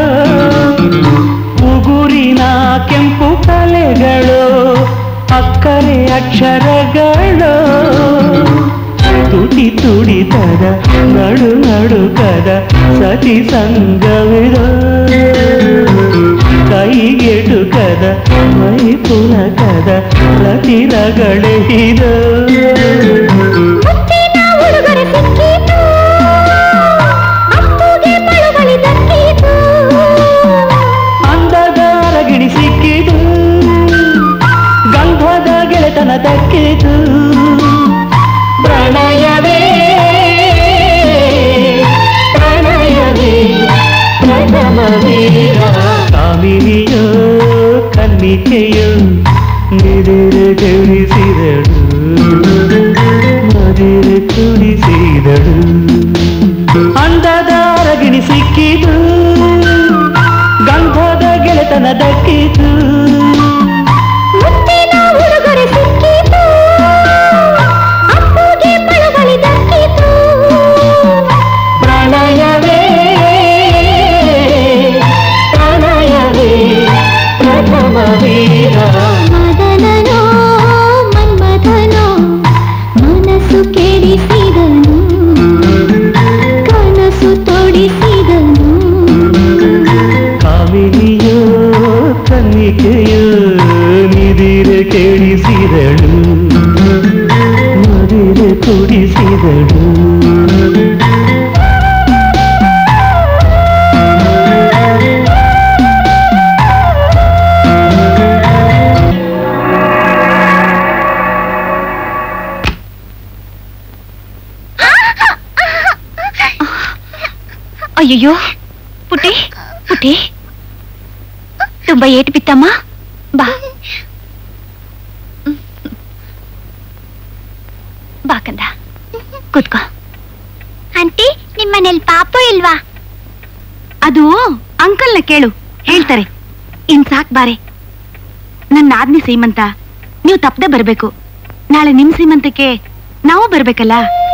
ಉಗುರಿನ ಕೆಂಪು ಕಲೆಗಳು ಅಕ್ಕರೆ ಅಕ್ಷರಗಳು ತುಟಿ ತುಡಿತದ ನಡು ನಡುಕದ ಸತಿ ಸಂಗವಿದು ಕೈಗೆಟುಕದ ಮೈ ಪುಲಕದ ರತಿರಗಳೆಹಿದು ಮುತ್ತಿನ ಉಡುಗೊರೆ ಸಿಕ್ಕಿತು ಅಪ್ಪಗೆ ಬಳುವಳಿ ದಕ್ಕಿತು ಅಂದದ ಅರಗಿಣಿ ಸಿಕ್ಕಿತು ಗಂಧದ ಗೆಳೆತನ ದಕ್ಕಿತು ಪ್ರಣಯವೇ ಪ್ರಣಯವೇ ಪ್ರಥಮ ವೀರ ಕಾಮಿನಿಯೋ ಕನ್ನಿಕೆಯೋ ನಿದಿರೆ ಗಳಿಸಿದಳು ಮದಿರೆ ಕುಡಿಸಿದಳು ಅಂದದ ಅರಗಿಣಿ ಸಿಕ್ಕಿತು ಗಂಧದ ಗೆಳೆತನ ದಕ್ಕಿತು ಮುತ್ತಿನ ಉಡುಗೊರೆ ಸಿಕ್ಕಿತು ಅಪ್ಪಗೆ ಬಳುವಳಿ ದಕ್ಕಿತು ಪ್ರಣಯವೇ ಪ್ರಣಯವೇ ಪ್ರಥಮ ವೀರ ಮದನನೋ ಮನ್ಮಥನೋ ಮನಸ್ಸು ಕೇಳಿಸಿದನು ಕನಸು ತೊಡಿಸಿದನು ಕಾಮಿನಿಯೋ ಕನ್ನಿಕೆಯೋ ನಿದಿರೆ ಕೇಳಿಸಿದಳು ಮದಿರೆ ಕುಡಿಸಿದಳು ಅಯ್ಯಯ್ಯೋ ಪುಟಿ ಪುಟಿ ತುಂಬಾ ಏಟು ಬಿತ್ತಮ್ಮ ಬಾ ಬಾ ಕಂದ ಕೂತ್ಕೋ ಆಂಟಿ ನಿಮ್ಮನೇಲಿ ಪಾಪು ಇಲ್ವಾ ಅದು ಅಂಕಲ್ನ ಕೇಳು ಹೇಳ್ತಾರೆ ಇನ್ ಸಾಕ್ ಬಾರೆ ನನ್ನ ಆದ್ನಿ ಸೀಮಂತ ನೀವು ತಪ್ಪದೆ ಬರ್ಬೇಕು ನಾಳೆ ನಿಮ್ ಸೀಮಂತಕ್ಕೆ ನಾವು ಬರ್ಬೇಕಲ್ಲ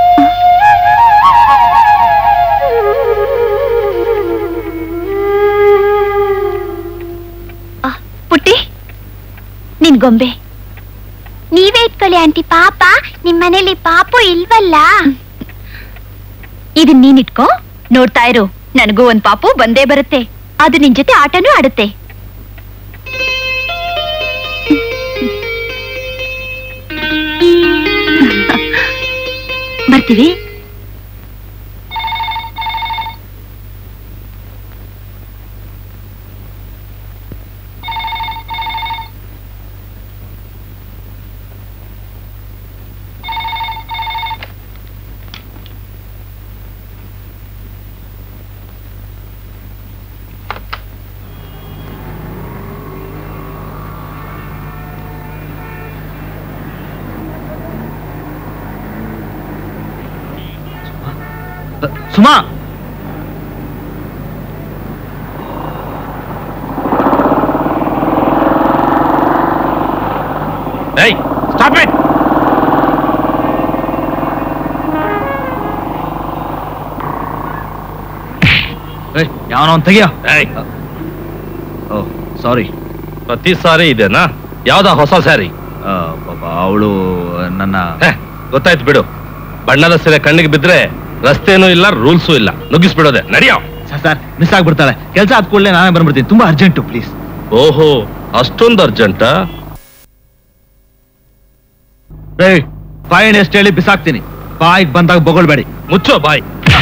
ಪುಟ್ಟಿ ನಿನ್ ಗೊಂಬೆ ನೀವೇ ಇಟ್ಕೊಳ್ಳಿ ಆಂಟಿ ಪಾಪ ನಿಮ್ಮನೇಲಿ ಪಾಪು ಇಲ್ವಲ್ಲ ಇದನ್ ನೀನ್ ಇಟ್ಕೋ ನೋಡ್ತಾ ಇರು ನನಗೂ ಒಂದ್ ಪಾಪು ಬಂದೇ ಬರುತ್ತೆ ಅದು ನಿನ್ ಜೊತೆ ಆಟನೂ ಆಡುತ್ತೆ ಬರ್ತೀವಿ ಸುಮಾ ಏಯ್ ಸ್ಟಾಪ್ ಇಟ್ ಯಾವನೋ ತೆಗಿಯ ಏಯ್ ಓಹ್ ಸಾರಿ ಪ್ರತಿ ಸಾರಿ ಇದೆನಾ ಯಾವ್ದಾ ಹೊಸ ಸ್ಯಾರಿ ಪಾಪ ಅವಳು ನನ್ನ ಗೊತ್ತಾಯ್ತು ಬಿಡು ಬಣ್ಣದ ಸೀರೆ ಕಣ್ಣಿಗೆ ಬಿದ್ರೆ ರಸ್ತೆನೂ ಇಲ್ಲ ರೂಲ್ಸು ಇಲ್ಲ ನುಗ್ಗಿಸ್ಬಿಡೋದೆ ನಡಿಯೋ ಸರ್ ಮಿಸ್ ಆಗ್ಬಿಡ್ತಾಳೆ ಕೆಲಸ ಆದ ಕೂಡಲೇ ನಾನೇ ಬಂದ್ಬಿಡ್ತೀನಿ ತುಂಬಾ ಅರ್ಜೆಂಟು ಪ್ಲೀಸ್ ಓಹೋ ಅಷ್ಟೊಂದು ಅರ್ಜೆಂಟಾ ರೇ ಬಾಯಿನ ಎಷ್ಟು ಹೇಳಿ ಬಿಸಾಕ್ತೀನಿ ಬಾಯಿಗೆ ಬಂದಾಗ ಬೊಗಳ್ಬೇಡಿ ಮುಚ್ಚೋ ಬಾಯ್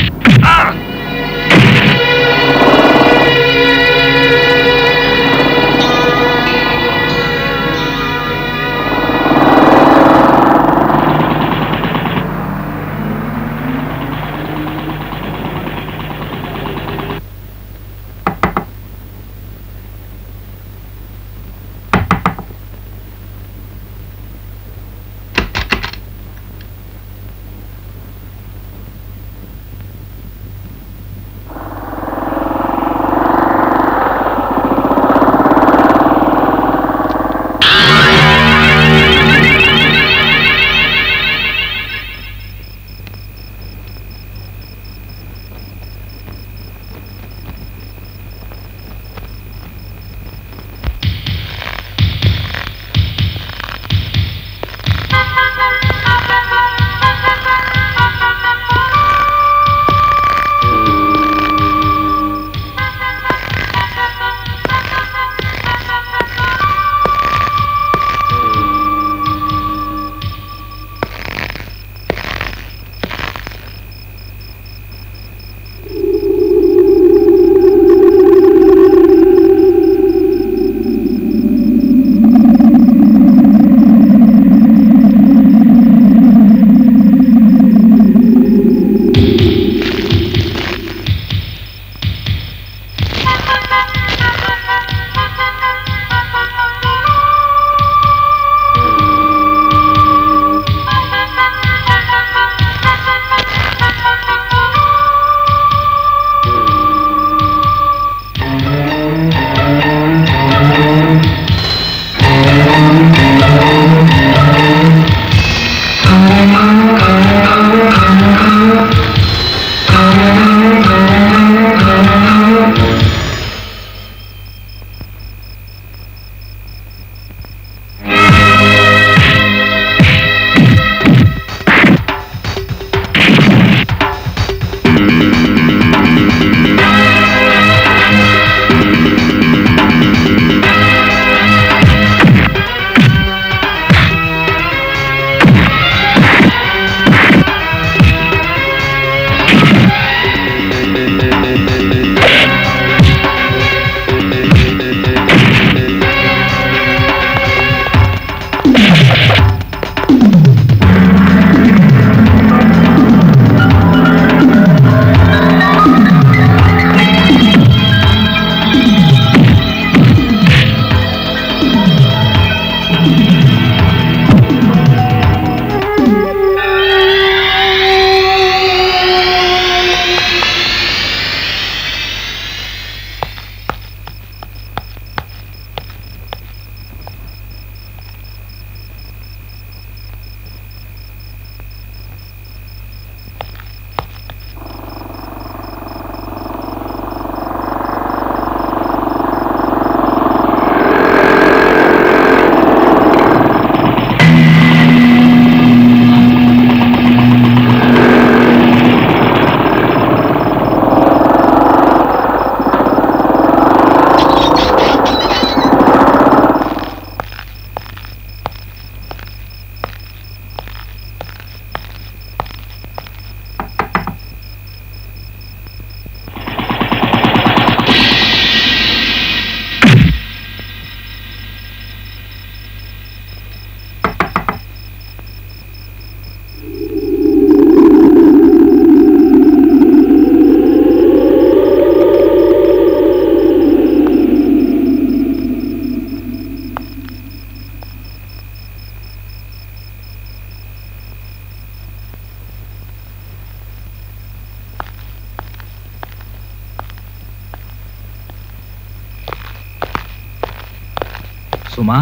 ಸುಮಾ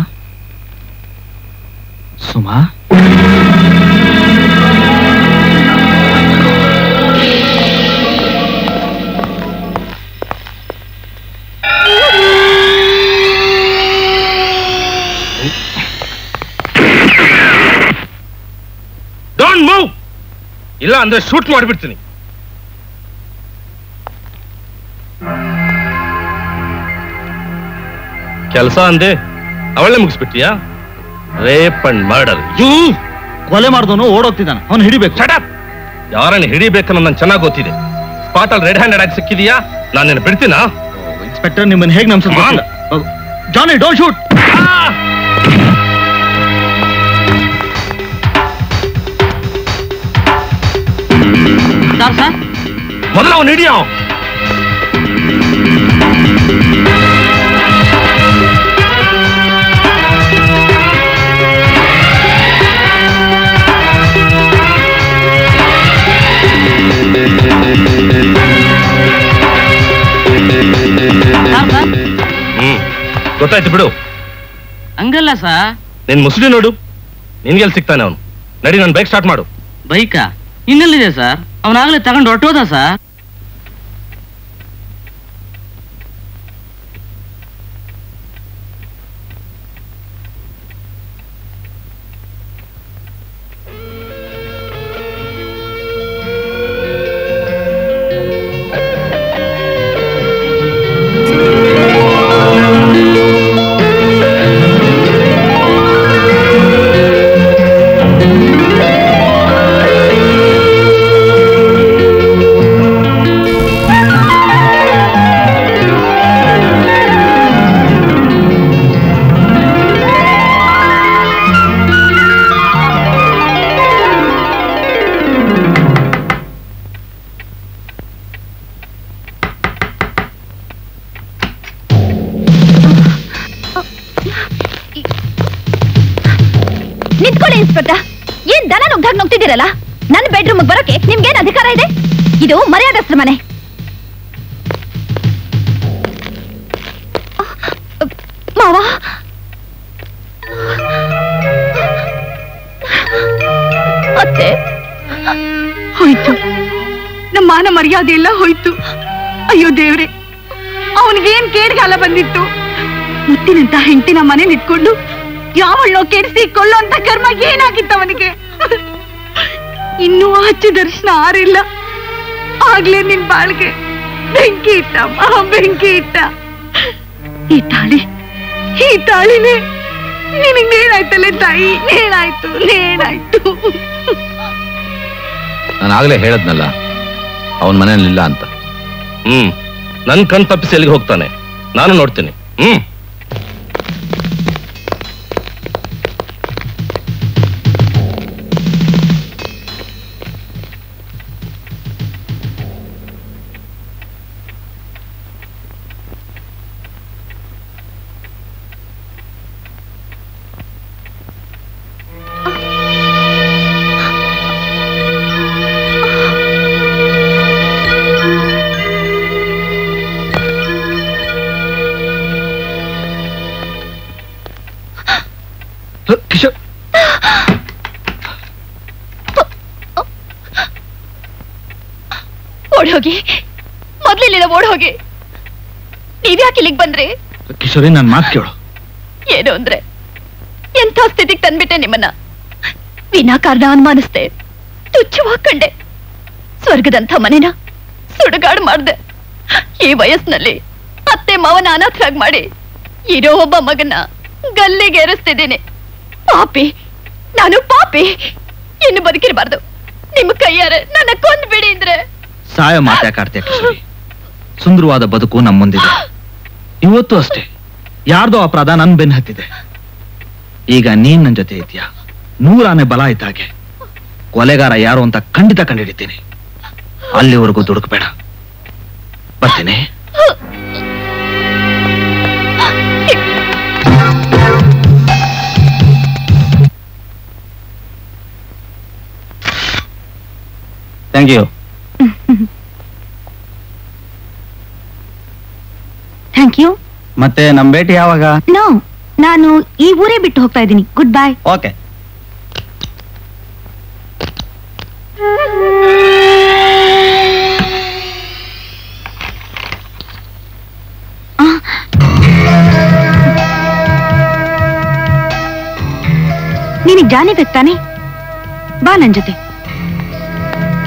ಸುಮಾ ಇಲ್ಲ ಅಂದ್ರೆ ಶೂಟ್ ಮಾಡ್ಬಿಡ್ತೀನಿ ಕೆಲಸ ಅಂದೆ ಅವಳೇ ಮುಗಿಸ್ಬಿಟ್ಟಿಯಾ ರೇಪ್ ಅಂಡ್ ಮರ್ಡರ್ ಯೂ ಕೊಲೆ ಮಾಡ್ದವನು ಓಡೋಗ್ತಿದ್ದಾನೆ ಅವ್ನು ಹಿಡಿಬೇಕು ಯಾರನ್ನ ಹಿಡಿಬೇಕನ್ನೋ ನನ್ ಚೆನ್ನಾಗಿ ಗೊತ್ತಿದೆ ಸ್ಪಾಟ್ ಅಲ್ಲಿ ರೆಡ್ ಹ್ಯಾಂಡೆಡ್ ಆಗಿ ಸಿಕ್ಕಿದ್ಯಾ ನಾನು ನಿನ್ನ ಬಿಡ್ತೀನಾ ಇನ್ಸ್ಪೆಕ್ಟರ್ ನಿಮ್ಮನ್ನ ಹೇಗೆ ನಮ್ಸ ಜಾನಿ ಡೋಂಟ್ ಶೂಟ್ ಮೊದಲು ಅವನು ಹಿಡಿಯೋ ಹ್ಮ್ ಗೊತ್ತಾಯ್ತು ಬಿಡು ಹಂಗಲ್ಲ ಸಾ ನಿನ್ ಮುಸುಡಿ ನೋಡು ನಿನ್ಗೆಲ್ ಸಿಗ್ತಾನೆ ಅವನು ನಡಿ ನಾನು ಬೈಕ್ ಸ್ಟಾರ್ಟ್ ಮಾಡು ಬೈಕಾ ಇನ್ನೆಲ್ಲಿದೆ ಸರ್ ಅವನಾಗ್ಲೇ ತಗೊಂಡು ಹೊರಟೋದ ಸರ್ ನಿಂತ್ಕೊಳ್ಳಿ ಇನ್ಸ್ಪೆಕ್ಟರ್ ಏನ್ ದನ ನುಗ್ದಾಗ ನುಗ್ತಿದ್ದೀರಲ್ಲ ನನ್ನ ಬೆಡ್ರೂಮ್ ಬರೋಕೆ ನಿಮ್ಗೇನ್ ಅಧಿಕಾರ ಇದೆ ಇದು ಮರ್ಯಾದಸ್ತ್ರ ಮನೆ ಮಾವ ಅತ್ತೆ ಹೋಯ್ತು ನಮ್ಮ ಮಾನ ಮರ್ಯಾದೆ ಎಲ್ಲ ಹೋಯ್ತು ಅಯ್ಯೋ ದೇವ್ರೆ ಅವನಿಗೇನ್ ಕೇಡ್ಗಾಲ ಬಂದಿತ್ತು ಮುತ್ತಿನಂತ ಹೆಂಡತಿನ ಮನೇಲಿ ಇಟ್ಕೊಂಡು ಯಾವಳ್ಳೋ ಕೆಡಿಸಿ ಕೊಳ್ಳೋ ಅಂತ ಕರ್ಮ ಏನಾಗಿತ್ತು ಅವನಿಗೆ ಇನ್ನೂ ಹಚ್ಚ ದರ್ಶನ ಆರಿಲ್ಲ ಆಗ್ಲೇ ನಿನ್ ಬಾಳ್ಗೆ ಬೆಂಕಿ ಇಟ್ಟಮ್ಮ ಬೆಂಕಿ ಇಟ್ಟ ಈ ತಾಳಿ ಈ ತಾಳಿನೇ ನಿನಗ್ ನೇಣಾಯ್ತಲ್ಲೇ ತಾಯಿ ನೇಣಾಯ್ತು ನೇಣಾಯ್ತು ನಾನು ಆಗ್ಲೇ ಹೇಳದ್ನಲ್ಲ ಅವನ ಮನೇಲಿಲ್ಲ ಅಂತ ಹ್ಮ್ ನನ್ ಕಣ್ ತಪ್ಪಿಸಿ ಎಲ್ಲಿಗೆ ಹೋಗ್ತಾನೆ ನಾನು ನೋಡ್ತೀನಿ ಹ್ಮ್ ಕಿಶೋರ್ ಓಡ್ಹೋಗಿ ಮೊದ್ಲಿಲ್ಲ ಓಡ್ಹೋಗಿ ನೀವ್ಯಾಕೆ ಇಲ್ಲಿಗೆ ಬಂದ್ರಿ ಕಿಶೋರಿ ನನ್ ಮಾತು ಕೇಳು ಏನು ಅಂದ್ರೆ ಎಂಥ ಸ್ಥಿತಿಗೆ ತಂದ್ಬಿಟ್ಟೆ ನಿಮ್ಮನ್ನ ವಿನಾಕಾರಣ ಅನುಮಾನಿಸ್ದೆ ತುಚ್ಛವಾಗಿ ಕಂಡೆ ಸ್ವರ್ಗದಂಥ ಮನೆನ ಸುಡುಗಾಡು ಮಾಡ್ದೆ ಈ ವಯಸ್ಸಿನಲ್ಲಿ ಅತ್ತೆ ಮಾವನ ಅನಾಥರಾಗಿ ಮಾಡಿ ಇರೋ ಒಬ್ಬ ಮಗನ ಗಲ್ಲಿಗೆ ಏರಿಸ್ತಿದ್ದೀನಿ ಪಾಪಿ ನಾನು ಪಾಪಿ ಇನ್ನು ಬದುಕಿರಬಾರ್ದು ನಿಮ್ಮ ಕೈಯಾರೆ ನನ್ನ ಕೊಂದ್ಬಿಡಿ ಅಂದ್ರೆ ಸಾಯ ಮಾತಾಡ್ತೀಯ ಕಿಶೋರಿ ಸುಂದರವಾದ ಬದುಕು ನಮ್ಮ ಮುಂದಿದೆ ಇವತ್ತು ಅಷ್ಟೇ ಯಾರ್ದೋ ಅಪರಾಧ ನನ್ ಬೆನ್ ಹತ್ತಿದೆ ಈಗ ನೀನ್ ನನ್ ಜೊತೆ ಇದೆಯಾ ನೂರಾನೆ ಬಲ ಇದ್ದ ಹಾಗೆ ಕೊಲೆಗಾರ ಯಾರು ಅಂತ ಖಂಡಿತ ಕಂಡಿಡಿತೀನಿ ಅಲ್ಲಿವರೆಗೂ ದುಡುಕ್ಬೇಡ ಬರ್ತೀನಿ ಥ್ಯಾಂಕ್ ಯು ಥ್ಯಾಂಕ್ ಯು ಮತ್ತೆ ನಮ್ ಭೇಟಿ ಯಾವಾಗ ನೋ ನಾನು ಈ ಊರೇ ಬಿಟ್ಟು ಹೋಗ್ತಾ ಇದ್ದೀನಿ ಗುಡ್ ಬೈ ಓಕೆ ನಿನಗ್ ಜಾನಿ ಬೇಕು ತಾನೆ ಬಾ ನನ್ ಜೊತೆ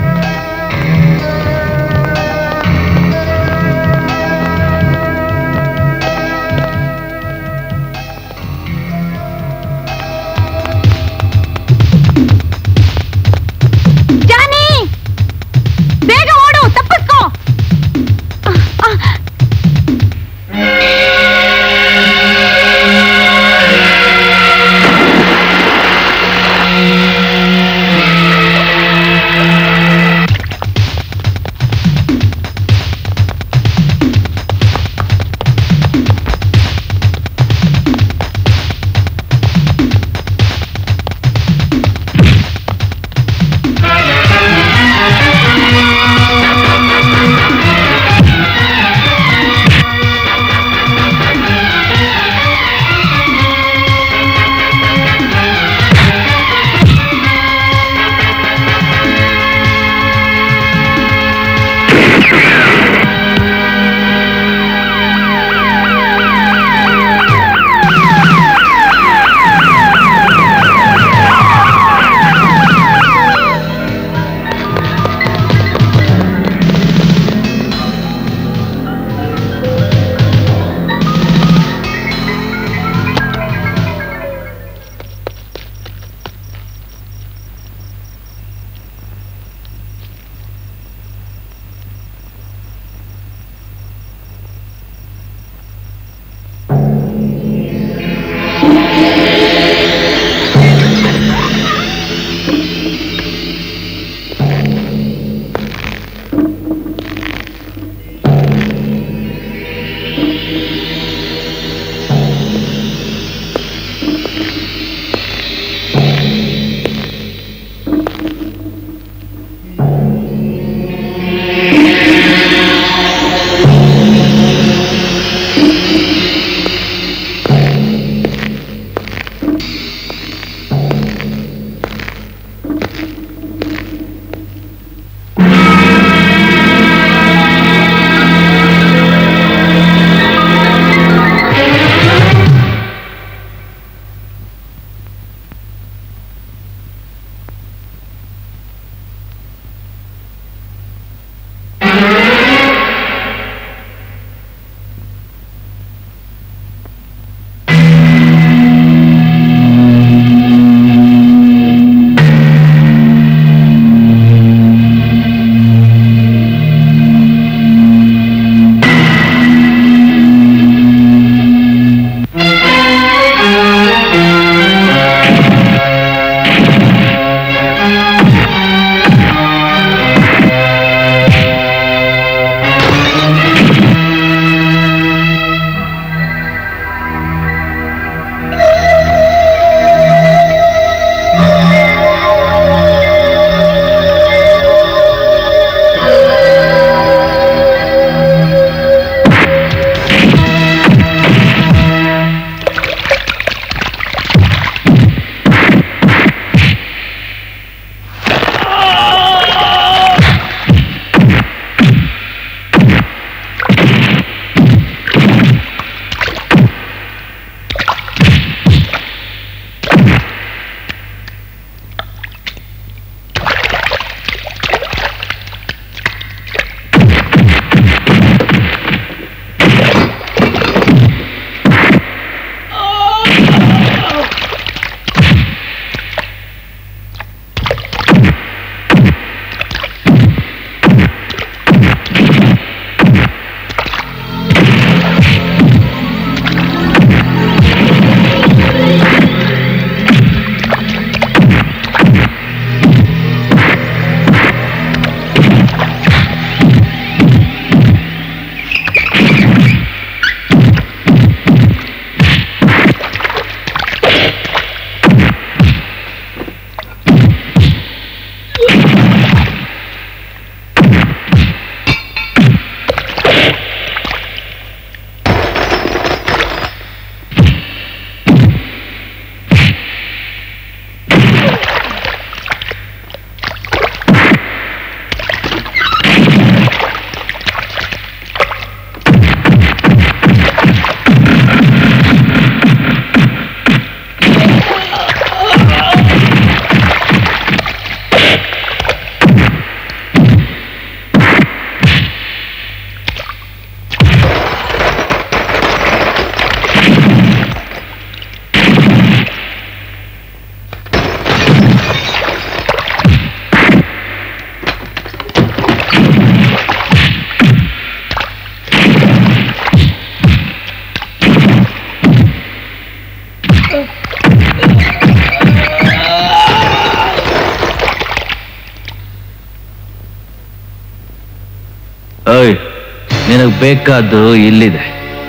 ನಿನಗ್ ಬೇಕಾದ್ದು ಇಲ್ಲಿದೆ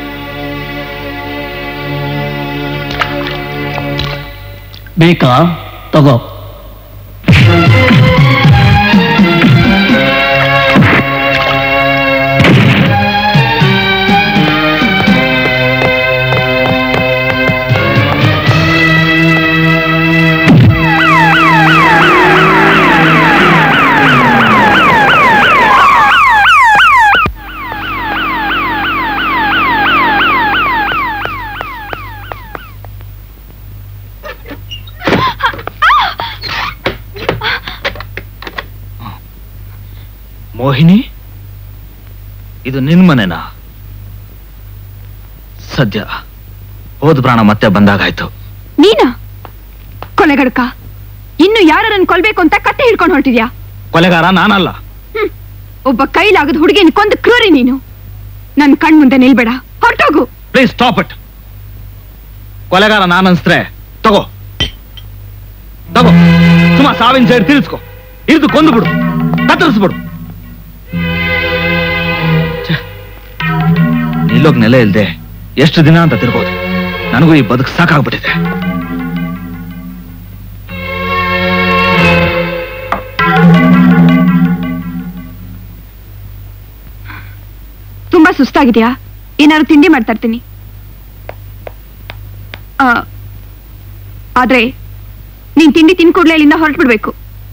ಬೇಕಾ ತಗೋ ಮೋಹಿನಿ ಇದು ನಿನ್ ಮನೆನಾ ಸದ್ಯ ಹೋದ ಪ್ರಾಣ ಮತ್ತೆ ಬಂದಾಗಾಯ್ತು ನೀನಾ ಕೊಲೆಗಡಕ ಇನ್ನು ಯಾರನ್ನ ಕೊಲ್ಬೇಕು ಅಂತ ಕತ್ತೆ ಹಿಡ್ಕೊಂಡು ಹೊರಟಿದ್ಯಾ ಕೊಲೆಗಾರ ನಾನಲ್ಲ ಒಬ್ಬ ಕೈಲಾಗದ ಹುಡುಗಿನ ಕೊಂದು ಕ್ರೂರಿ ನೀನು ನನ್ ಕಣ್ ಮುಂದೆ ನಿಲ್ಬೇಡ ಹೊರಟೋಗು ಪ್ಲೀಸ್ ಸ್ಟಾಪ್ ಇಟ್ ಕೊಲೆಗಾರ ನಾನನ್ಸ್ರೆ ತಗೋ ತಗೋ ಸುಮ್ಮ ಸಾವಿನ ಸೈಡ್ ತಿಳಿಸ್ಕೊ ಇರ್ದು ಕೊಂದು ಬಿಡು ಕತ್ತರಿಸ್ಬಿಡು ಛೆ, ನಿಲ್ಲೋಗ್ ನೆಲೆ ಇಲ್ದೆ ಎಷ್ಟು ದಿನ ಅಂತ ತಿರ್ಬೋದು ನನಗೂ ಈ ಬದುಕು ಸಾಕಾಗ್ಬಿಟ್ಟಿದೆ ತುಂಬಾ ಸುಸ್ತಾಗಿದ್ಯಾ ಏನಾದ್ರು ತಿಂಡಿ ಮಾಡ್ತಾ ಇರ್ತೀನಿ ಆ, ಆದ್ರೆ ನೀನ್ ತಿಂಡಿ ತಿಂದ್ ಕೂಡ್ಲೇ ಇಲ್ಲಿಂದ ಹೊರಟು ಬಿಡ್ಬೇಕು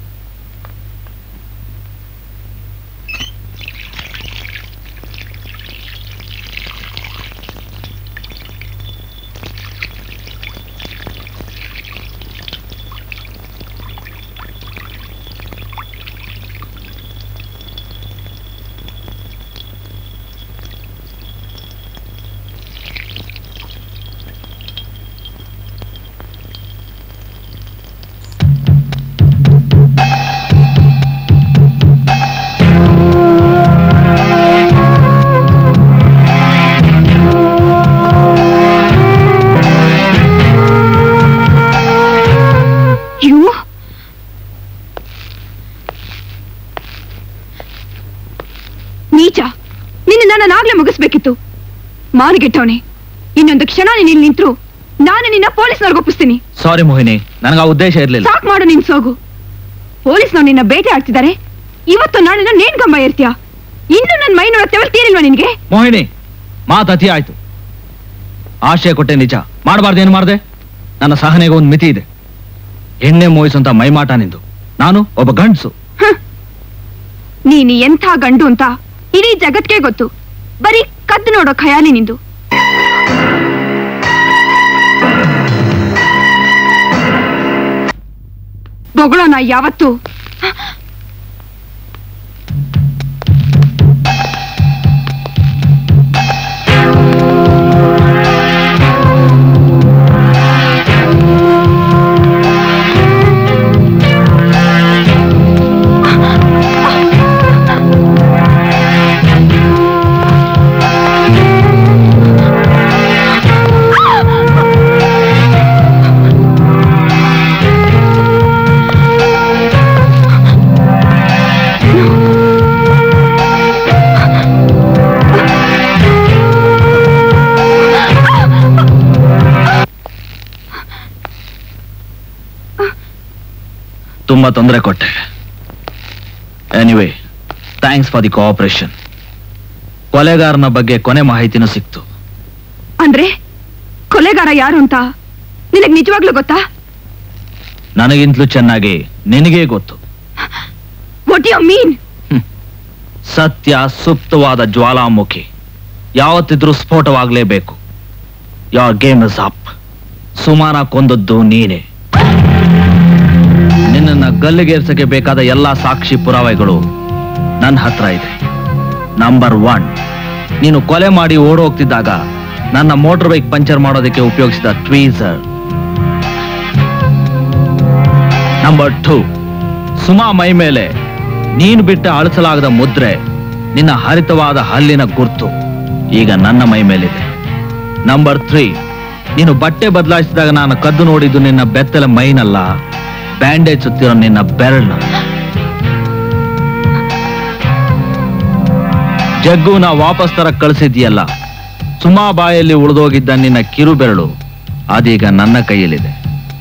ಇವು ನೀಚ ನಿನ್ನ ನಾನು ಆಗ್ಲೇ ಮುಗಿಸ್ಬೇಕಿತ್ತು ಮಾರುಗೆಟ್ಟವನೆ ಇನ್ನೊಂದು ಕ್ಷಣ ನೀನ್ ಇಲ್ಲಿ ನಿಂತ್ರು ನಾನು ನಿನ್ನ ಪೊಲೀಸ್ನವ್ರಿಗೆ ಒಪ್ಪಿಸ್ತೀನಿ ಸಾರಿ ಮೋಹಿನಿ ನನಗೆ ಆ ಉದ್ದೇಶ ಇರ್ಲಿಲ್ಲ ಸಾಕ್ ಮಾಡು ನಿನ್ ಸೋಗು ಪೊಲೀಸ್ನವ್ರು ನಿನ್ನ ಬೇಟೆ ಆಡ್ತಿದ್ದಾರೆ ಇವತ್ತು ನಾಳೆ ನೇನ್ ಗಂಬ ಇರ್ತೀಯ ಇನ್ನು ನನ್ನ ಮೈನೊಳ ತೆವಲ್ ತೀರಿಲ್ವಾ ನಿನ್ಗೆ ಮೋಹಿನಿ ಮಾತು ಅತಿ ಆಯ್ತು ಆಶಯ ಕೊಟ್ಟೆ ನಿಜ ಮಾಡಬಾರ್ದೇನು ಮಾಡ್ದೆ ನನ್ನ ಸಹನೆಗೆ ಒಂದು ಮಿತಿ ಇದೆ ಎಣ್ಣೆ ಮೋಯಿಸುವಂತ ಮೈಮಾಟ ನಿಂದು ನಾನು ಒಬ್ಬ ಗಂಡ್ಸು ನೀನು ಎಂಥ ಗಂಡು ಅಂತ ಇಡೀ ಜಗತ್ಗೆ ಗೊತ್ತು ಬರೀ ಕದ್ದು ನೋಡೋ ಖಯಾಲಿ ನಿಂದು ಬೊಗಳೋನ ಯಾವತ್ತು ತುಂಬಾ ತೊಂದರೆ ಕೊಟ್ಟೆ anyway thanks for the cooperation ಕೊಲೆಗಾರನ ಬಗ್ಗೆ ಕೊನೆ ಮಾಹಿತಿನೂ ಸಿಕ್ತು ಅಂದ್ರೆ ಕೊಲೆಗಾರ ಯಾರು ಅಂತ ನಿನಗ್ ನಿಜವಾಗ್ಲೂ ಗೊತ್ತಾ ನನಗಿಂತಲೂ ಚೆನ್ನಾಗಿ ನಿನಗೇ ಗೊತ್ತು ವಾಟ್ ಯು ಮೀನ್ ಸತ್ಯ ಸುಪ್ತವಾದ ಜ್ವಾಲಾಮುಖಿ ಯಾವತ್ತಿದ್ರೂ ಸ್ಫೋಟವಾಗ್ಲೇಬೇಕು ಯಾರ್ ಗೇಮ್ ಇಸ್ ಅಪ್ ಸುಮಾರ ಕೊಂದದ್ದು ನೀನೆ ನಿನ್ನನ್ನ ಗಲ್ಲಿಗೇರ್ಸಕ್ಕೆ ಬೇಕಾದ ಎಲ್ಲಾ ಸಾಕ್ಷಿ ಪುರಾವೆಗಳು ನನ್ನ ಹತ್ರ ಇದೆ ನಂಬರ್ ಒನ್ ನೀನು ಕೊಲೆ ಮಾಡಿ ಓಡೋಗ್ತಿದ್ದಾಗ ನನ್ನ ಮೋಟರ್ ಬೈಕ್ ಪಂಚರ್ ಮಾಡೋದಕ್ಕೆ ಉಪಯೋಗಿಸಿದ ಟ್ವೀಸರ್ ನಂಬರ್ ಟೂ ಸುಮಾ ಮೈ ಮೇಲೆ ನೀನು ಬಿಟ್ಟ ಅಳಿಸಲಾಗದ ಮುದ್ರೆ ನಿನ್ನ ಹರಿತವಾದ ಹಲ್ಲಿನ ಗುರ್ತು ಈಗ ನನ್ನ ಮೈ ಮೇಲಿದೆ ನಂಬರ್ ತ್ರೀ ನೀನು ಬಟ್ಟೆ ಬದಲಾಯಿಸಿದಾಗ ನಾನು ಕದ್ದು ನೋಡಿದ್ದು ನಿನ್ನ ಬೆತ್ತಲ ಮೈನಲ್ಲ ಬ್ಯಾಂಡೇಜ್ ಸುತ್ತಿರೋ ನಿನ್ನ ಬೆರಳು ಜಗ್ಗುನ ವಾಪಸ್ ತರ ಕಳಿಸಿದ್ಯಲ್ಲ ಸುಮಾ ಬಾಯಲ್ಲಿ ಉಳಿದೋಗಿದ್ದ ನಿನ್ನ ಕಿರು ಬೆರಳು ಅದೀಗ ನನ್ನ ಕೈಯಲ್ಲಿದೆ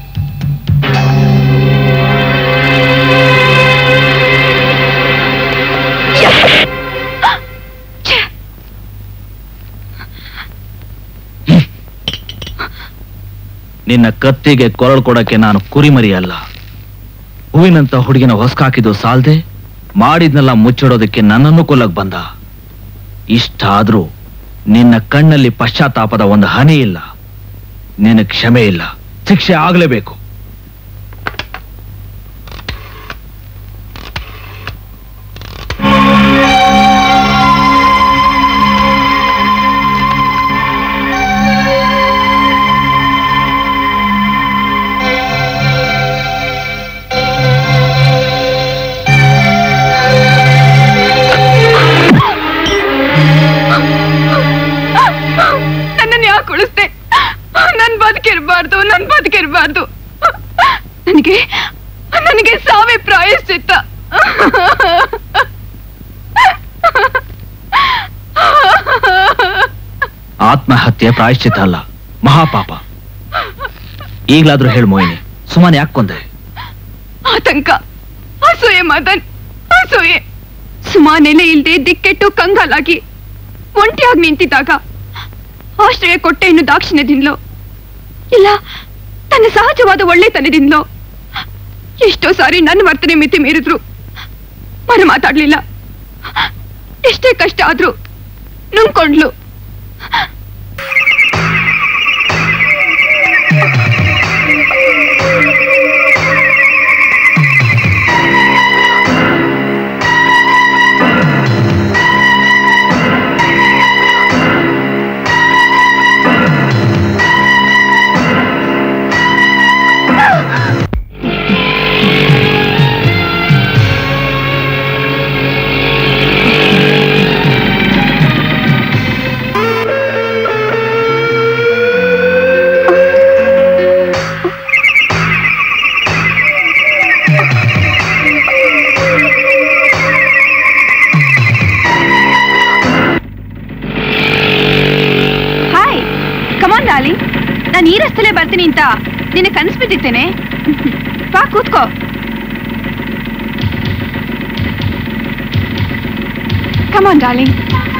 ನಿನ್ನ ಕತ್ತಿಗೆ ಕೊರಳು ಕೊಡಕ್ಕೆ ನಾನು ಕುರಿಮರಿ ಅಲ್ಲ ಹೂವಿನಂತ ಹುಡುಗಿನ ಹೊಸ್ಕಾಕಿದ್ದು ಸಾಲ್ದೆ ಮಾಡಿದ್ನೆಲ್ಲ ಮುಚ್ಚಿಡೋದಕ್ಕೆ ನನ್ನನ್ನು ಕೊಲ್ಲಕ್ ಬಂದ ಇಷ್ಟ ಆದ್ರೂ ನಿನ್ನ ಕಣ್ಣಲ್ಲಿ ಪಶ್ಚಾತ್ತಾಪದ ಒಂದು ಹನಿ ಇಲ್ಲ ನಿನ್ನ ಕ್ಷಮೆ ಇಲ್ಲ ಶಿಕ್ಷೆ ಆಗ್ಲೇಬೇಕು ನನ್ನನ್ನು ಯಾಕೆ ಉಳಿಸ್ದೆ ನನ್ ಬದುಕಿರ್ಬಾರ್ದು ನನ್ ಬದುಕಿರ್ಬಾರ್ದು ನನಗೆ ನನಗೆ ಸಾವೇ ಪ್ರಾಯಶ್ಚಿತ್ತ ಆತ್ಮಹತ್ಯೆ ಪ್ರಾಯಶ್ಚಿತ ಅಲ್ಲ ಮಹಾಪಾಪ ಈಗ್ಲಾದ್ರೂ ಹೇಳ್ ಮೋಹಿನಿ ಸುಮ್ಮನೆ ಯಾಕೆ ಕೊಂದೆ ಆತಂಕ ಅಸೂಯೆ ಮದನ್ ಅಸೂಯೆ ಸುಮಾ ನೆಲೆ ಇಲ್ದೆ ದಿಕ್ಕೆಟ್ಟು ಕಂಗಾಲಾಗಿ ಒಂಟಿಯಾಗಿ ನಿಂತಿದ್ದಾಗ ಆಶ್ರಯ ಕೊಟ್ಟೆ ಇನ್ನು ದಾಕ್ಷಿಣ್ಯದಿಂದಲೋ ಇಲ್ಲ ತನ್ನ ಸಹಜವಾದ ಒಳ್ಳೆತನದಿಂದಲೋ ಎಷ್ಟೋ ಸಾರಿ ನನ್ನ ವರ್ತನೆ ಮಿತಿ ಮೀರಿದ್ರು ಮನ ಮಾತಾಡ್ಲಿಲ್ಲ ಎಷ್ಟೇ ಕಷ್ಟ ಆದ್ರೂ ನುಂಗ್ಕೊಂಡ್ಲು ಹಾಯ್ ಕಮಾನ್ ಡಾಲಿ ನಾನು ಈ ರಸ್ತಲ್ಲೇ ಬರ್ತೀನಿ ಅಂತ ನಿನ್ನ ಕನಸು ಬಿದ್ದಿತ್ತೇನೆ ಬಾ ಕೂತ್ಕೋ ಕಮಾನ್ ಡಾರ್ಲಿಂಗ್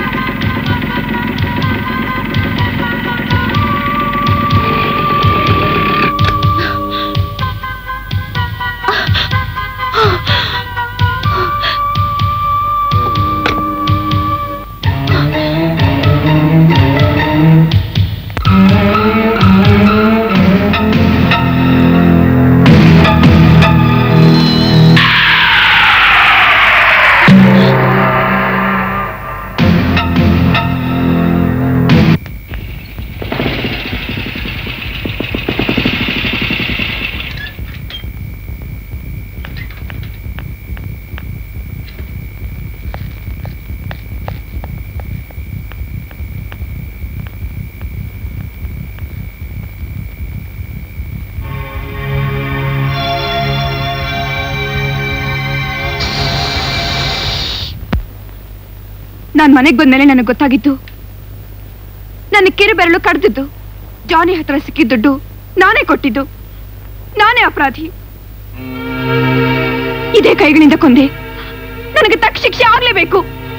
ನಾನ್ ಮನೆಗ್ ಬಂದ್ಮೇಲೆ ನನಗೆ ಗೊತ್ತಾಗಿತ್ತು ನನ್ನ ಕಿರು ಬೆರಳು ಕಡ್ದಿದ್ದು ಜಾನಿ ಹತ್ರ ಸಿಕ್ಕಿದ ದುಡ್ಡು ನಾನೇ ಕೊಟ್ಟಿದ್ದು ನಾನೇ ಅಪರಾಧಿ ಇದೇ ಕೈಗಳಿಂದ ಕೊಂದೆ ನನಗೆ ತಕ್ಕ ಶಿಕ್ಷೆ ಆಗ್ಲೇಬೇಕು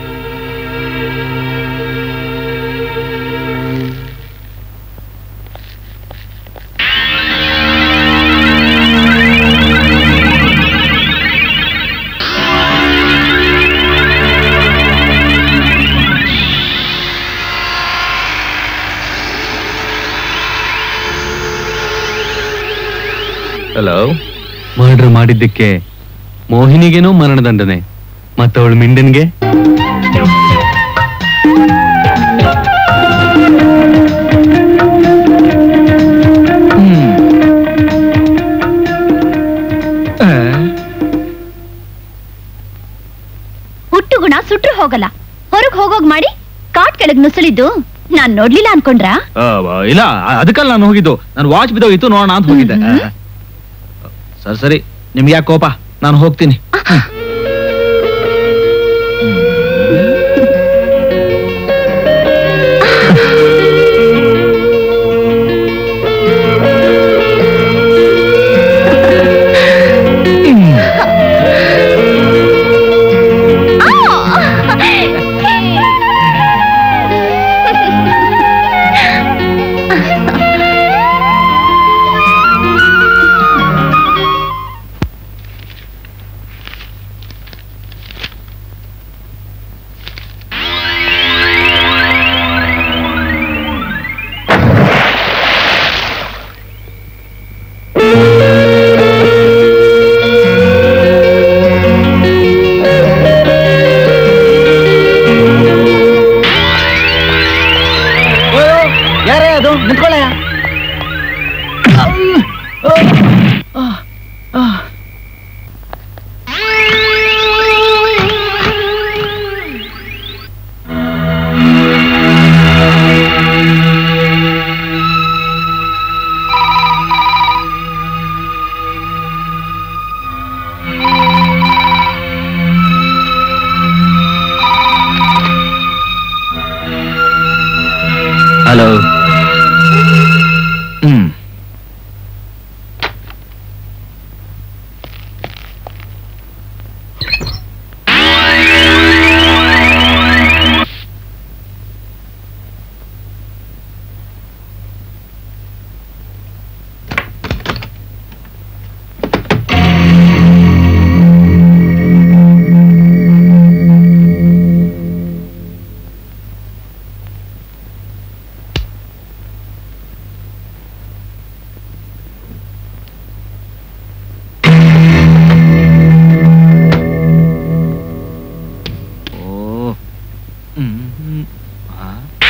ಹಲೋ ಮರ್ಡರ್ ಮಾಡಿದ್ದಕ್ಕೆ ಮೋಹಿನಿಗೇನೋ ಮರಣದಂಡನೆ ಮತ್ತವಳು ಮಿಂಡನ್ಗೆ ಹುಟ್ಟು ಗುಣ ಸುಟ್ರು ಹೋಗಲ್ಲ ಹೊರಗ್ ಹೋಗೋಗ್ ಮಾಡಿ ಕಾಟ್ ಕೆಳಗ್ ನುಸುಳಿದ್ದು ನಾನ್ ನೋಡ್ಲಿಲ್ಲ ಅನ್ಕೊಂಡ್ರಾ ಆ, ವ- ಇಲ್ಲ ಆ- ಅದಕ್ಕಲ್ಲ ನಾನು ಹೋಗಿದ್ದು ನಾನು ವಾಚ್ ಬಿದ್ದೋಗಿತ್ತು ನೋಡೋಣ ಅಂತ ಹೋಗಿದ್ದೆ ಆ. ಸರಿ ಸರಿ ನಿಮ್ಗೆ ಯಾಕೆ ಕೋಪ ನಾನು ಹೋಗ್ತೀನಿ ಹಲೋ ಹ್ಮ್ ಓ ಹ್ಮ್ ಆ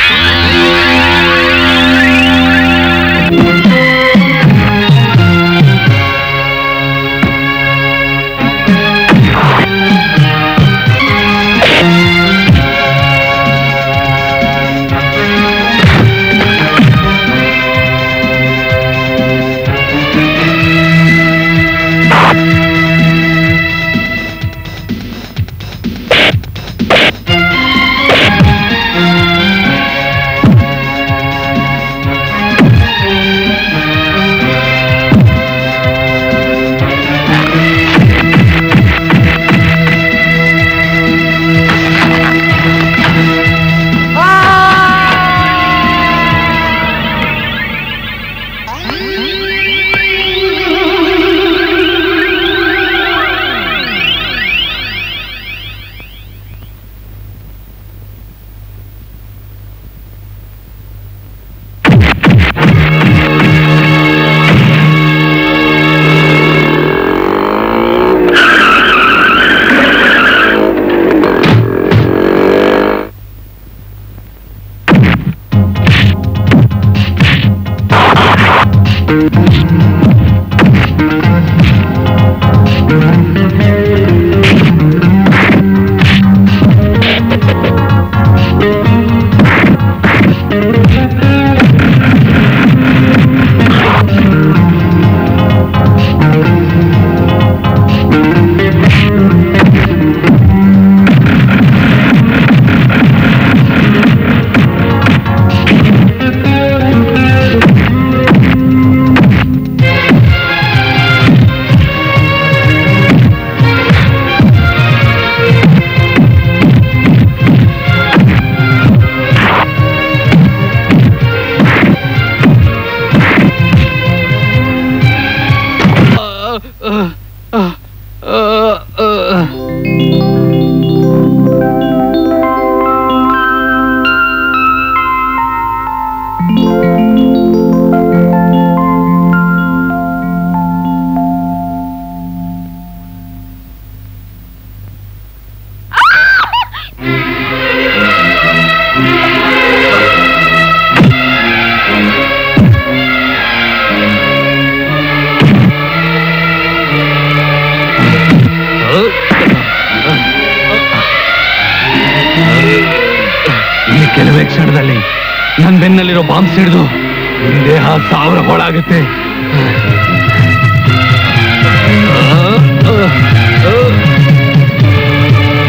ಈ ಕೆಲವೇ ಕ್ಷಣದಲ್ಲಿ ನನ್ನ ಬೆನ್ನಲ್ಲಿರೋ ಬಾಂಬ್ ಸಿಡಿದು ನಿನ್ ದೇಹ ಸಾವಿರ ಹೋಳಾಗುತ್ತೆ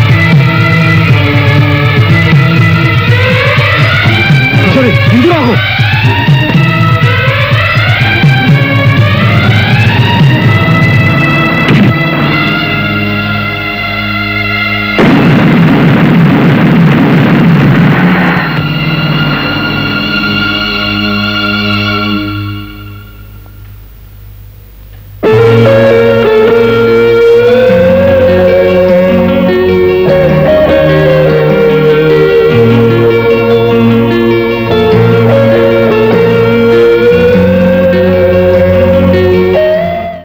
ಸರಿ ಹಿಂದಿರಾಗು